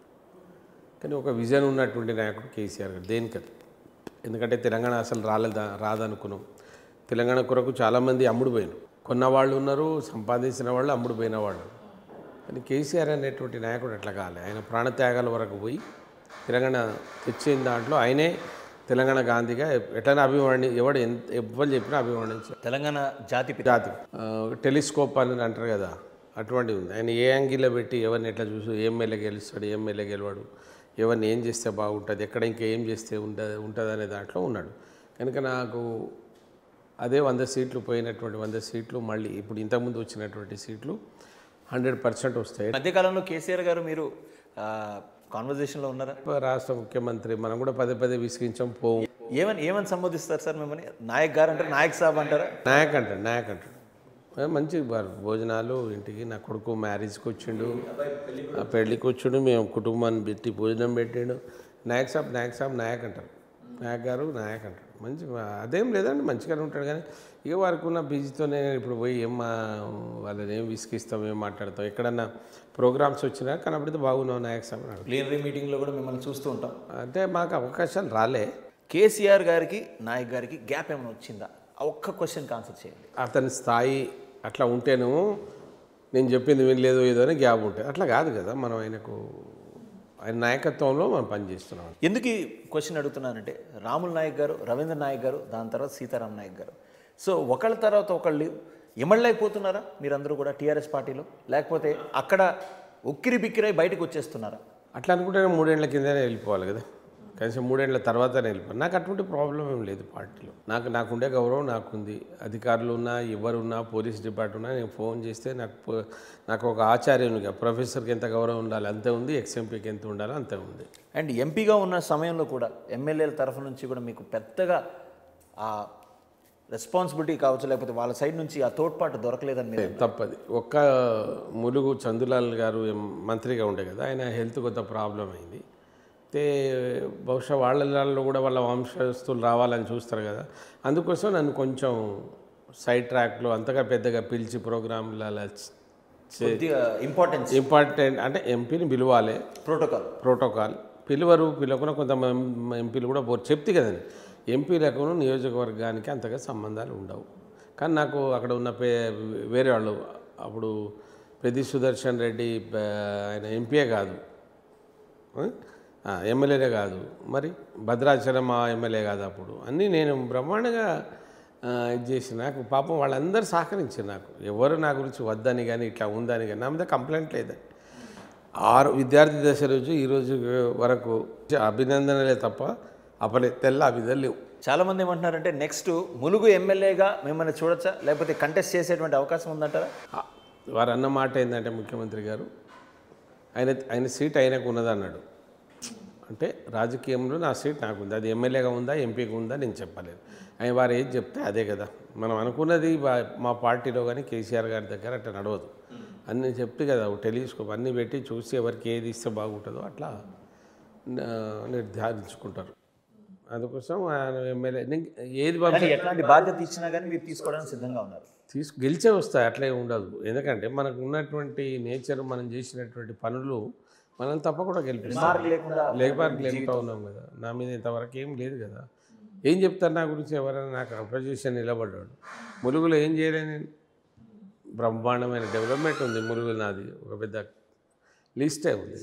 కానీ ఒక విజన్ ఉన్నటువంటి నాయకుడు కేసీఆర్ గారు దేనికది ఎందుకంటే తెలంగాణ అసలు రాలేదా రాదనుకున్నాం తెలంగాణ కొరకు చాలామంది అమ్ముడు పోయినారు కొన్న వాళ్ళు ఉన్నారు సంపాదించిన వాళ్ళు అమ్ముడు పోయిన వాళ్ళు కానీ కేసీఆర్ అనేటువంటి నాయకుడు అట్లా కాలే ఆయన ప్రాణత్యాగాల వరకు పోయి తెలంగాణ తెచ్చిన దాంట్లో ఆయనే తెలంగాణ గాంధీగా ఎట్లైనా అభివర్ణి ఎవడు ఎంత ఎవ్వరు చెప్పినా అభివర్ణించారు తెలంగాణ జాతి పిత జాతి ఆ, టెలిస్కోప్ అని అంటారు కదా అటువంటిది ఉంది ఆయన ఏ యాంగిల్లో పెట్టి ఎవరిని ఎట్లా చూసి ఎమ్మెల్యే గెలుస్తాడు ఎమ్మెల్యే గెలవాడు ఎవరిని ఏం చేస్తే బాగుంటుంది ఎక్కడ ఇంకా ఏం చేస్తే ఉంటుంది ఉంటుంది అనే దాంట్లో ఉన్నాడు కనుక నాకు అదే వంద సీట్లు పోయినటువంటి వంద సీట్లు మళ్ళీ ఇప్పుడు ఇంతకుముందు వచ్చినటువంటి సీట్లు హండ్రెడ్ పర్సెంట్ వస్తాయి మధ్యకాలంలో కేసీఆర్ గారు మీరు కాన్వర్జేషన్లో ఉన్నారా రాష్ట్ర ముఖ్యమంత్రి మనం కూడా పదే పదే విసిగించాం పోవు ఏమని ఏమని సంబోధిస్తారు సార్ మిమ్మల్ని నాయక్ గారు అంటారు నాయక్ సాబ్ అంటారా నాయక్ అంటాడు నాయక్ అంటాడు ఏ మంచి వారు భోజనాలు ఇంటికి నా కొడుకు మ్యారేజ్కి వచ్చిండు ఆ పెళ్ళికి వచ్చిండు మేము కుటుంబాన్ని పెట్టి భోజనం పెట్టిండు నాయక్ సాబ్ నాయక్ సాబ్ నాయక్ అంటారు నాయక్ గారు నాయక్ అంటారు మంచి అదేం లేదండి మంచిగానే ఉంటాడు కానీ ఇక వారికి ఉన్న బిజీతోనే ఇప్పుడు పోయి ఏం మా వాళ్ళని ఏం విసిగిస్తాం ఏం మాట్లాడతాం ఎక్కడన్నా ప్రోగ్రామ్స్ వచ్చినా కనబడితే బాగున్నావు నాయక్ సాబ్ అని అడుగుతాం. ప్లీనరీ మీటింగ్లో కూడా మిమ్మల్ని చూస్తూ ఉంటాం అంటే మాకు అవకాశాలు రాలే కేసీఆర్ గారికి నాయక్ గారికి గ్యాప్ ఏమైనా వచ్చిందా ఆ ఒక్క క్వశ్చన్కి ఆన్సర్ చేయండి అతని స్థాయి అట్లా ఉంటేనేమో నేను చెప్పింది వినలేదు ఏదో అని గ్యాప్ ఉంటుంది అట్లా కాదు కదా మనం ఆయనకు ఆయన నాయకత్వంలో మనం పనిచేస్తున్నాం ఎందుకు ఈ క్వశ్చన్ అడుగుతున్నానంటే రాముల్ నాయక్ గారు రవీంద్ర నాయక్ గారు దాని తర్వాత సీతారాం నాయక్ గారు సో ఒకళ్ళ తర్వాత ఒకళ్ళు ఎమళ్ళైపోతున్నారా మీరందరూ కూడా టీఆర్ఎస్ పార్టీలో లేకపోతే అక్కడ ఉక్కిరి బిక్కిరై బయటకు వచ్చేస్తున్నారా అట్లా అనుకుంటే నేను మూడేళ్ల కిందనే వెళ్ళిపోవాలి కదా కనీసం మూడేళ్ల తర్వాతనే వెళ్ళిపోవాలి నాకు అటువంటి ప్రాబ్లం ఏం లేదు పార్టీలో నాకు నాకుండే గౌరవం నాకుంది అధికారులు ఉన్నా ఎవరున్నా పోలీస్ డిపార్ట్మెంట్ ఉన్నా నేను ఫోన్ చేస్తే నాకు పో- నాకు ఒక ఆచార్యునిగా ప్రొఫెసర్కి ఎంత గౌరవం ఉండాలి అంతే ఉంది ఎక్స్ఎంపీకి ఎంత ఉండాలో అంతే ఉంది అండ్ ఎంపీగా ఉన్న సమయంలో కూడా ఎమ్మెల్యేల తరఫు నుంచి కూడా మీకు పెద్దగా ఆ రెస్పాన్సిబిలిటీ కావచ్చు లేకపోతే వాళ్ళ సైడ్ నుంచి ఆ తోడ్పాటు దొరకలేదని మీరు తప్పది ఒక్క ములుగు చందులాల్ గారు ఎం- మంత్రిగా ఉండే కదా ఆయన హెల్త్ కొంత ప్రాబ్లం అయింది అయితే బహుశా వాళ్ళలో కూడా వాళ్ళ వంశస్థులు రావాలని చూస్తారు కదా అందుకోసం నన్ను కొంచెం సైడ్ ట్రాక్లో అంతగా పెద్దగా పిలిచి ప్రోగ్రాంలలో కొద్దిగా ఇంపార్టెన్స్ ఇంపార్టెంట్ అంటే ఎంపీని పిలవాలి ప్రోటోకాల్ ప్రోటోకాల్ పిలువరు పిలవకుండా కొంత ఎంపీలు కూడా బోర్ చెప్తే కదండి ఎంపీలకు నియోజకవర్గానికి అంతగా సంబంధాలు ఉండవు కానీ నాకు అక్కడ ఉన్న పే వేరే వాళ్ళు అప్పుడు పెద్ది సుదర్శన్ రెడ్డి ప- ఆయన ఎంపీయే కాదు ఆ, ఎమ్మెల్యేనే కాదు మరి భద్రాచలం ఆ ఎమ్మెల్యే కాదు అప్పుడు అన్నీ నేను బ్రహ్మాండంగా ఆ, ఇది చేసి నాకు పాపం వాళ్ళందరూ సహకరించారు నాకు ఎవరు నా గురించి వద్దని కానీ ఇట్లా ఉందని కానీ నా మీద కంప్లైంట్ లేదండి ఆరు విద్యార్థి దశ రోజు ఈ రోజు వరకు అభినందనలే తప్ప అపలే తెల్ల అభినందనలు లేవు చాలామంది ఏమంటున్నారంటే నెక్స్ట్ ములుగు ఎమ్మెల్యేగా మిమ్మల్ని చూడొచ్చా లేకపోతే కంటెస్ట్ చేసేటువంటి అవకాశం ఉందంటారా ఆ, వారు అన్న మాట ఏంటంటే ముఖ్యమంత్రి గారు ఆయన ఆయన సీట్ ఆయనకు ఉన్నది అన్నాడు అంటే రాజకీయంలో నా సీట్ నాకు ఉంది అది ఎమ్మెల్యేగా ఉందా ఎంపీగా ఉందా నేను చెప్పలేను ఆయన వారు ఏది చెప్తే అదే కదా మనం అనుకున్నది వా- మా పార్టీలో కానీ కేసీఆర్ గారి దగ్గర అట్లా నడవదు అన్నీ చెప్తే కదా టెలిస్కోప్ అన్నీ పెట్టి చూసి ఎవరికి ఏది ఇస్తే బాగుంటుందో అట్లా ఆ, నిర్ధారించుకుంటారు అందుకోసం ఆయన ఎమ్మెల్యే నేను ఏది పంపి కానీ ఎట్లాంటి బాధ్యత ఇచ్చినా కానీ మీరు తీసుకోవడానికి సిద్ధంగా ఉన్నారు తీసుకు గెలిచే వస్తాయి అట్లే ఉండదు ఎందుకంటే మనకు ఉన్నటువంటి నేచర్ మనం చేసినటువంటి పనులు మనం తప్పకుండా గెలిపిస్తాం మార్క్ లేకుండా లేకపోతే లేపుతా ఉన్నాం కదా నా మీద ఇంతవరకు ఏం లేదు కదా ఏం చెప్తారు నా గురించి ఎవరైనా నాకు అపోజిషన్ నిలబడ్డాడు ములుగులో ఏం చేయలేను నేను బ్రహ్మాండమైన డెవలప్మెంట్ ఉంది ములుగు నాది ఒక పెద్ద లిస్టే ఉంది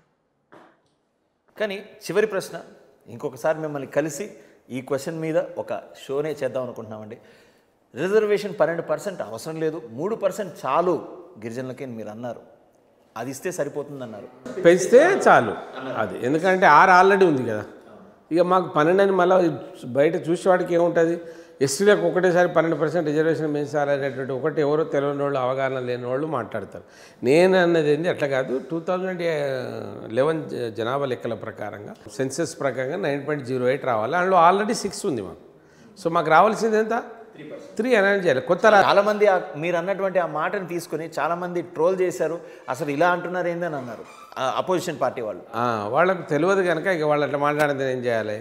కానీ చివరి ప్రశ్న ఇంకొకసారి మిమ్మల్ని కలిసి ఈ క్వశ్చన్ మీద ఒక షోనే చేద్దాం అనుకుంటున్నామండి రిజర్వేషన్ పన్నెండు పర్సెంట్ అవసరం లేదు మూడు పర్సెంట్ చాలు గిరిజనులకి అని మీరు అన్నారు అది ఇస్తే సరిపోతుందన్నారు పెంచితే చాలు అది ఎందుకంటే ఆరు ఆల్రెడీ ఉంది కదా ఇక మాకు పన్నెండు అని మళ్ళీ బయట చూసేవాడికి ఏముంటుంది ఎస్టీలకు ఒకటేసారి పన్నెండు పర్సెంట్ రిజర్వేషన్ పెంచాలనేటువంటి ఒకటి ఎవరో తెలియని వాళ్ళు అవగాహన లేని వాళ్ళు మాట్లాడతారు నేను అన్నది ఏంటి అట్లా కాదు టూ థౌజండ్ లెవెన్ జనాభా లెక్కల ప్రకారంగా సెన్సెస్ ప్రకారంగా నైన్ పాయింట్ జీరో ఎయిట్ రావాలి అందులో ఆల్రెడీ సిక్స్ ఉంది మాకు సో మాకు రావాల్సింది ఎంత త్రీ అనౌన్స్ చేయాలి కొత్త రా- చాలా మంది ఆ- మీరు అన్నటువంటి ఆ మాటను తీసుకుని చాలా మంది ట్రోల్ చేశారు అసలు ఇలా అంటున్నారు ఏందని అన్నారు అపోజిషన్ పార్టీ వాళ్ళు ఆ, వాళ్ళకు తెలియదు కనుక ఇక వాళ్ళు అట్లా మాట్లాడితే ఏం చేయాలి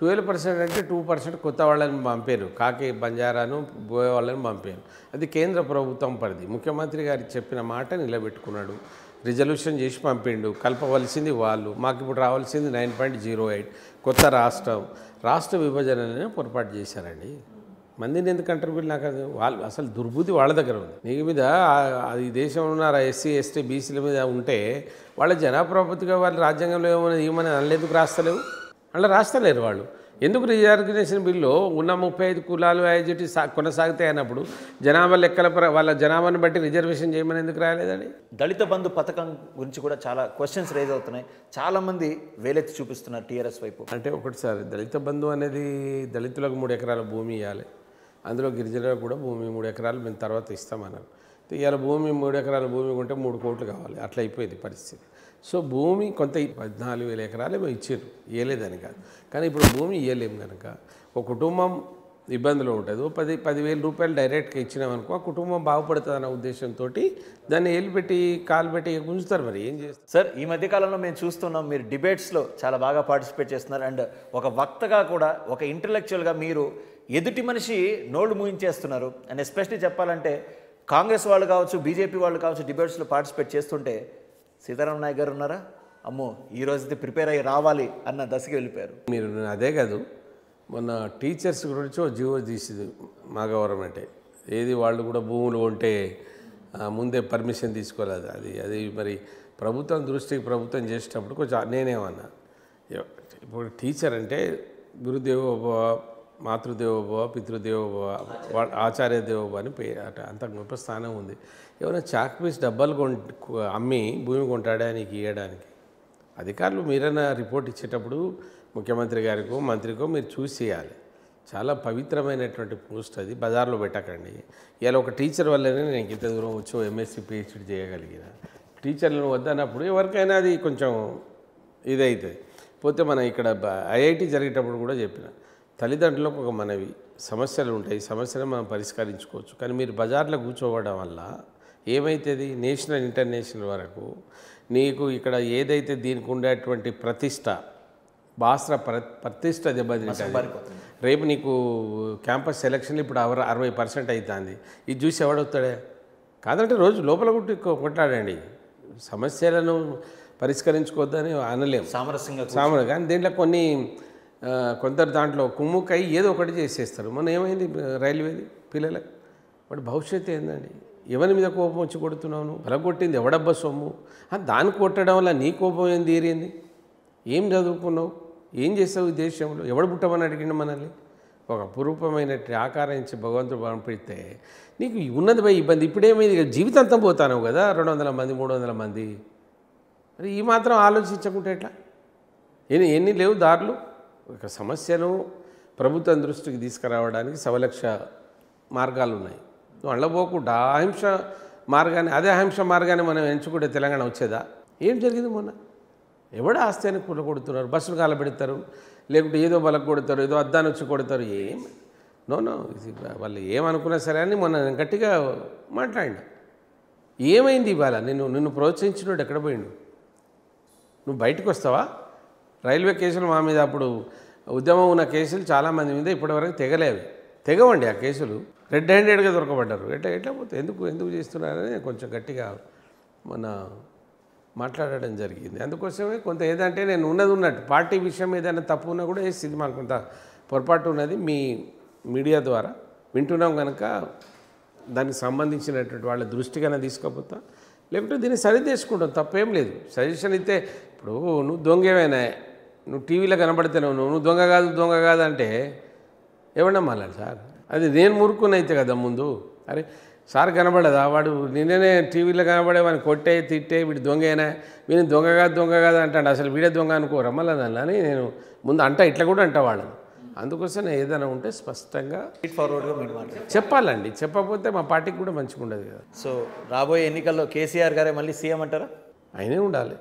ట్వెల్వ్ పర్సెంట్ అంటే టూ పర్సెంట్ కొత్త వాళ్ళని పంపారు కాకి బంజారాను బోయే వాళ్ళని పంపారు అది కేంద్ర ప్రభుత్వం పరిధి ముఖ్యమంత్రి గారు చెప్పిన మాట నిలబెట్టుకున్నాడు రిజల్యూషన్ చేసి పంపిండు కలపవలసింది వాళ్ళు మాకు ఇప్పుడు రావాల్సింది నైన్ పాయింట్ జీరో ఎయిట్ కొత్త రాష్ట్రం రాష్ట్ర విభజననే పొరపాటు చేశారండి మందిని ఎందుకు అంటారు వీళ్ళు నాకు అది వాళ్ళు అసలు దుర్బుద్ధి వాళ్ళ దగ్గర ఉంది నీ మీద ఆ- అది దేశంలో ఉన్న ఎస్సీ ఎస్టీ బీసీల మీద ఉంటే వాళ్ళ జనాప్రభుత్వగా వాళ్ళు రాజ్యాంగంలో ఏమైనా ఏమని అందులో ఎందుకు రాస్తలేవు అలా రాస్తలేరు వాళ్ళు ఎందుకు రిజర్వేషన్ బిల్లు ఉన్న ముప్పై ఐదు కులాలు ఐజిటి సా కొనసాగుతాయి అన్నప్పుడు జనాభా లెక్కల ప్ర వాళ్ళ జనాభాని బట్టి రిజర్వేషన్ చేయమని ఎందుకు రాలేదండి దళిత బంధు పథకం గురించి కూడా చాలా క్వశ్చన్స్ రేజ్ అవుతున్నాయి చాలామంది వేలెత్తి చూపిస్తున్నారు టీఆర్ఎస్ వైపు అంటే ఒకటి సార్ దళిత బంధు అనేది దళితులకు మూడు ఎకరాల భూమి ఇవ్వాలి అందులో గిరిజనులకు కూడా భూమి మూడు ఎకరాలు మేము తర్వాత ఇస్తామన్నారు అయితే ఇవాళ భూమి మూడు ఎకరాల భూమి ఉంటే మూడు కోట్లు కావాలి అట్లా అయిపోయింది పరిస్థితి సో భూమి కొంత ఈ పద్నాలుగు వేల ఎకరాలు ఏమో ఇచ్చారు ఇవ్వలేదని కాదు కానీ ఇప్పుడు భూమి ఇవ్వలేము కనుక ఒక కుటుంబం ఇబ్బందులు ఉంటుంది ఓ పది పదివేల రూపాయలు డైరెక్ట్గా ఇచ్చినామనుకో ఆ కుటుంబం బాగుపడుతుంది అన్న ఉద్దేశంతో దాన్ని ఏలు పెట్టి కాలు పెట్టి గుంజుతారు మరి ఏం చేస్తారు సార్ ఈ మధ్య కాలంలో మేము చూస్తున్నాం మీరు డిబేట్స్లో చాలా బాగా పార్టిసిపేట్ చేస్తున్నారు అండ్ ఒక వక్తగా కూడా ఒక ఇంటలెక్చువల్గా మీరు ఎదుటి మనిషి నోళ్ళు మూయించేస్తున్నారు అండ్ ఎస్పెషలీ చెప్పాలంటే కాంగ్రెస్ వాళ్ళు కావచ్చు బీజేపీ వాళ్ళు కావచ్చు డిబేట్స్లో పార్టిసిపేట్ చేస్తుంటే సీతారాం నాయక్ గారు ఉన్నారా అమ్మో ఈ రోజు ప్రిపేర్ అయ్యి రావాలి అన్న దశకి వెళ్ళిపోయారు మీరు అదే కాదు మొన్న టీచర్స్ గురించి ఓ జీవో తీసింది మా గవర్నమెంటే ఏది వాళ్ళు కూడా భూములు ఉంటే ఆ, ముందే పర్మిషన్ తీసుకోలేదు అది అది మరి ప్రభుత్వం దృష్టికి ప్రభుత్వం చేసేటప్పుడు కొంచెం నేనేమన్నా ఎవ- ఇప్పుడు టీచర్ అంటే గురుదేవోభవ మాతృదేవోభవ పితృదేవోభవ వా- ఆచార్య దేవోభవ అని పే అట అంత గొప్ప స్థానం ఉంది ఎవరైనా చాక్ పీస్ డబ్బాలు కొన్ అమ్మి భూమి కొంటాడా నీకు ఇవ్వడానికి అధికారులు మీరైనా రిపోర్ట్ ఇచ్చేటప్పుడు ముఖ్యమంత్రి గారికో మంత్రికో మీరు చూసి చేయాలి చాలా పవిత్రమైనటువంటి పోస్ట్ అది బజార్లో పెట్టకండి ఇలా ఒక టీచర్ వల్లనే నేను ఇంత దూరం వచ్చి ఎంఎస్సీ పిహెచ్డి చేయగలిగిన టీచర్లను వద్దన్నప్పుడు ఎవరికైనా అది కొంచెం ఇదవుతుంది పోతే మనం ఇక్కడ ఐఐటి జరిగేటప్పుడు కూడా చెప్పిన తల్లిదండ్రులకు ఒక మనవి సమస్యలు ఉంటాయి సమస్యలు మనం పరిష్కరించుకోవచ్చు కానీ మీరు బజార్లో కూర్చోవడం వల్ల ఏమవుతుంది నేషనల్ ఇంటర్నేషనల్ వరకు నీకు ఇక్కడ ఏదైతే దీనికి ఉండేటువంటి ప్రతిష్ట బాస్ర ప్ర ప్రతిష్ట దెబ్బతింటుంది రేపు నీకు క్యాంపస్ సెలక్షన్లు ఇప్పుడు అరవై అరవై పర్సెంట్ అవుతుంది ఇది చూసి ఎవడొస్తాడే కాదంటే రోజు లోపల కొట్టి కొట్లాడండి సమస్యలను పరిష్కరించుకోవద్దని అనలేము సామరస్యంగా సామాన్లు కానీ దీంట్లో కొన్ని ఆ, కొందరు దాంట్లో కుమ్ముకై ఏదో ఒకటి చేసేస్తారు మొన్న ఏమైంది రైల్వేది పిల్లలకు వాడు భవిష్యత్తు ఏందండి ఎవరి మీద కోపం వచ్చి కొడుతున్నావు నువ్వు బలగొట్టింది ఎవడబ్బా సొమ్ము ఆ, దాన్ని కొట్టడం వల్ల నీ కోపం ఏం తీరింది ఏం చదువుకున్నావు ఏం చేస్తావు ఈ దేశంలో ఎవడు పుట్టమని అడిగిండు మనల్ని ఒక అపురూపమైన ఆకారం ఇచ్చి భగవంతుడు పంపిస్తే నీకు ఉన్నది పోయి ఇబ్బంది ఇప్పుడేమైంది ఇక జీవితాంతం పోతాను కదా రెండు వందల మంది మూడు వందల మంది మరి ఈ మాత్రం ఆలోచించకుంటే ఎట్లా ఎన్ని ఎన్ని లేవు దారులు ఒక సమస్యను ప్రభుత్వం దృష్టికి తీసుకురావడానికి సవలక్ష మార్గాలు ఉన్నాయి నువ్వు అళ్ళబోకుండా అహింస మార్గాన్ని అదే అహింస మార్గాన్ని మనం ఎంచుకుంటే తెలంగాణ వచ్చేదా ఏం జరిగింది మొన్న ఎవడ ఆస్తి అని కూల కొడుతున్నారు బస్సులు కాలబెడతారు లేకుంటే ఏదో బలకు కొడతారు ఏదో అద్దాన్ని వచ్చి కొడతారు ఏం నో నో ఇది వాళ్ళు ఏమనుకున్నా సరే అని మొన్న నేను గట్టిగా మాట్లాడి ఏమైంది ఇవాళ నిన్ను నిన్ను ప్రోత్సహించినోడు ఎక్కడ పోయిండు నువ్వు బయటకు వస్తావా రైల్వే కేసులు మా మీద అప్పుడు ఉద్యమం ఉన్న కేసులు చాలామంది మీద ఇప్పటివరకు తెగలేవి తెగవండి ఆ కేసులు రెడ్ హ్యాండెడ్గా దొరకబడ్డారు ఎట్లా ఎట్లా పోతే ఎందుకు ఎందుకు చేస్తున్నారని కొంచెం గట్టిగా మొన్న మాట్లాడడం జరిగింది అందుకోసమే కొంత ఏదంటే నేను ఉన్నది ఉన్నట్టు పార్టీ విషయం ఏదైనా తప్పు ఉన్నా కూడా ఏ ఇది మాకు కొంత పొరపాటు ఉన్నది మీ మీడియా ద్వారా వింటున్నాం కనుక దానికి సంబంధించినటువంటి వాళ్ళ దృష్టికైనా తీసుకోపోతా లేకుంటే దీన్ని సరి చేసుకుంటాం తప్పేం లేదు సజెషన్ ఇస్తే ఇప్పుడు నువ్వు దొంగేమైనా నువ్వు టీవీలో కనబడితేనే నువ్వు నువ్వు దొంగ కాదు దొంగ కాదంటే ఎవడన్నా మళ్ళీ సార్ అది నేను మురుక్కుని అయితే కదా ముందు అరే సార్ కనబడదా వాడు నిన్ననే టీవీలో కనబడే వాడిని కొట్టే తిట్టే వీడు దొంగేనా వీని దొంగ కాదు దొంగ కాదు అంటాడు అసలు వీడే దొంగ అనుకోరా మళ్ళీ అని నేను ముందు అంట ఇట్లా కూడా అంట వాళ్ళని అందుకోసం ఏదైనా ఉంటే స్పష్టంగా స్ట్రీట్ ఫార్వర్డ్గా మీరు మాట్లాడారు చెప్పాలండి చెప్పకపోతే మా పార్టీకి కూడా మంచిగా ఉండదు కదా సో రాబోయే ఎన్నికల్లో కేసీఆర్ గారే మళ్ళీ సీఎం అంటారా ఆయనే ఉండాలి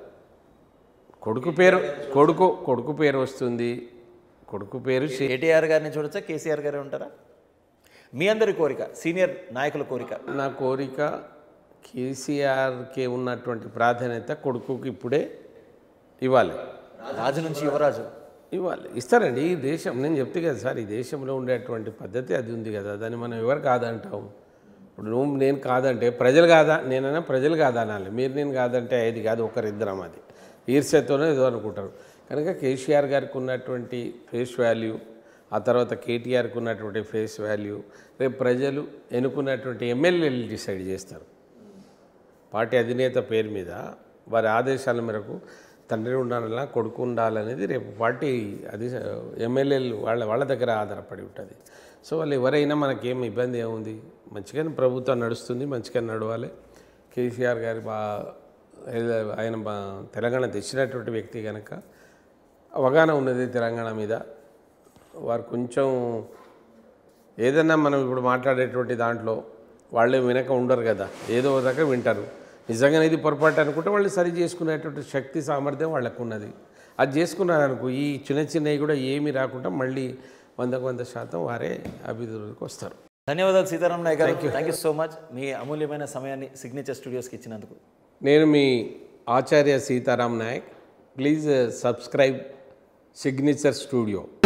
కొడుకు పేరు కొడుకు కొడుకు పేరు వస్తుంది కొడుకు పేరు షే- కేటీఆర్ గారిని చూడొచ్చా కేసీఆర్ గారే ఉంటారా మీ అందరి కోరిక సీనియర్ నాయకుల కోరిక నా కోరిక కేసీఆర్కి ఉన్నటువంటి ప్రాధాన్యత కొడుకుకి ఇప్పుడే ఇవ్వాలి రాజు నుంచి యువరాజు ఇవ్వాలి ఇస్తారండి ఈ దేశం నేను చెప్తే కదా సార్ ఈ దేశంలో ఉండేటువంటి పద్ధతి అది ఉంది కదా దాన్ని మనం ఎవరు కాదంటాం ఇప్పుడు నువ్వు నేను కాదంటే ప్రజలు కాదా నేనైనా ప్రజలు కాదా అనాలి మీరు నేను కాదంటే ఇది కాదు ఒకరిద్దరం అది ఈర్ష్యతోనే ఏదో అనుకుంటారు కనుక కేసీఆర్ గారికి ఉన్నటువంటి ఫేస్ వాల్యూ ఆ తర్వాత కేటీఆర్కి ఉన్నటువంటి ఫేస్ వాల్యూ రేపు ప్రజలు ఎన్నుకున్నటువంటి ఎమ్మెల్యేలు డిసైడ్ చేస్తారు పార్టీ అధినేత పేరు మీద వారి ఆదేశాల మేరకు తండ్రి ఉండాలన్నా కొడుకు ఉండాలనేది రేపు పార్టీ అది ఎమ్మెల్యేలు వాళ్ళ వాళ్ళ దగ్గర ఆధారపడి ఉంటుంది సో వాళ్ళు ఎవరైనా మనకేం ఇబ్బంది ఏముంది మంచిగానే ప్రభుత్వం నడుస్తుంది మంచిగానే నడవాలి కేసీఆర్ గారి బా ఆయన బా తెలంగాణ తెచ్చినటువంటి వ్యక్తి కనుక అవగాహన ఉన్నది తెలంగాణ మీద వారు కొంచెం ఏదన్నా మనం ఇప్పుడు మాట్లాడేటువంటి దాంట్లో వాళ్ళే వినక ఉండరు కదా ఏదో ఒక రకం వింటారు నిజంగానే ఇది పొరపాటు అనుకుంటే వాళ్ళు సరి చేసుకునేటువంటి శక్తి సామర్థ్యం వాళ్ళకు ఉన్నది అది చేసుకున్నారు అనుకో ఈ చిన్న చిన్నవి కూడా ఏమీ రాకుండా మళ్ళీ వందకు వంద శాతం వారే అభివృద్ధికి వస్తారు ధన్యవాదాలు సీతారాం నాయక్ గారు థ్యాంక్ యూ సో మచ్ మీ అమూల్యమైన సమయాన్ని సిగ్నేచర్ స్టూడియోస్కి ఇచ్చినందుకు నేను మీ Acharya Sitaram Naik please subscribe signature studio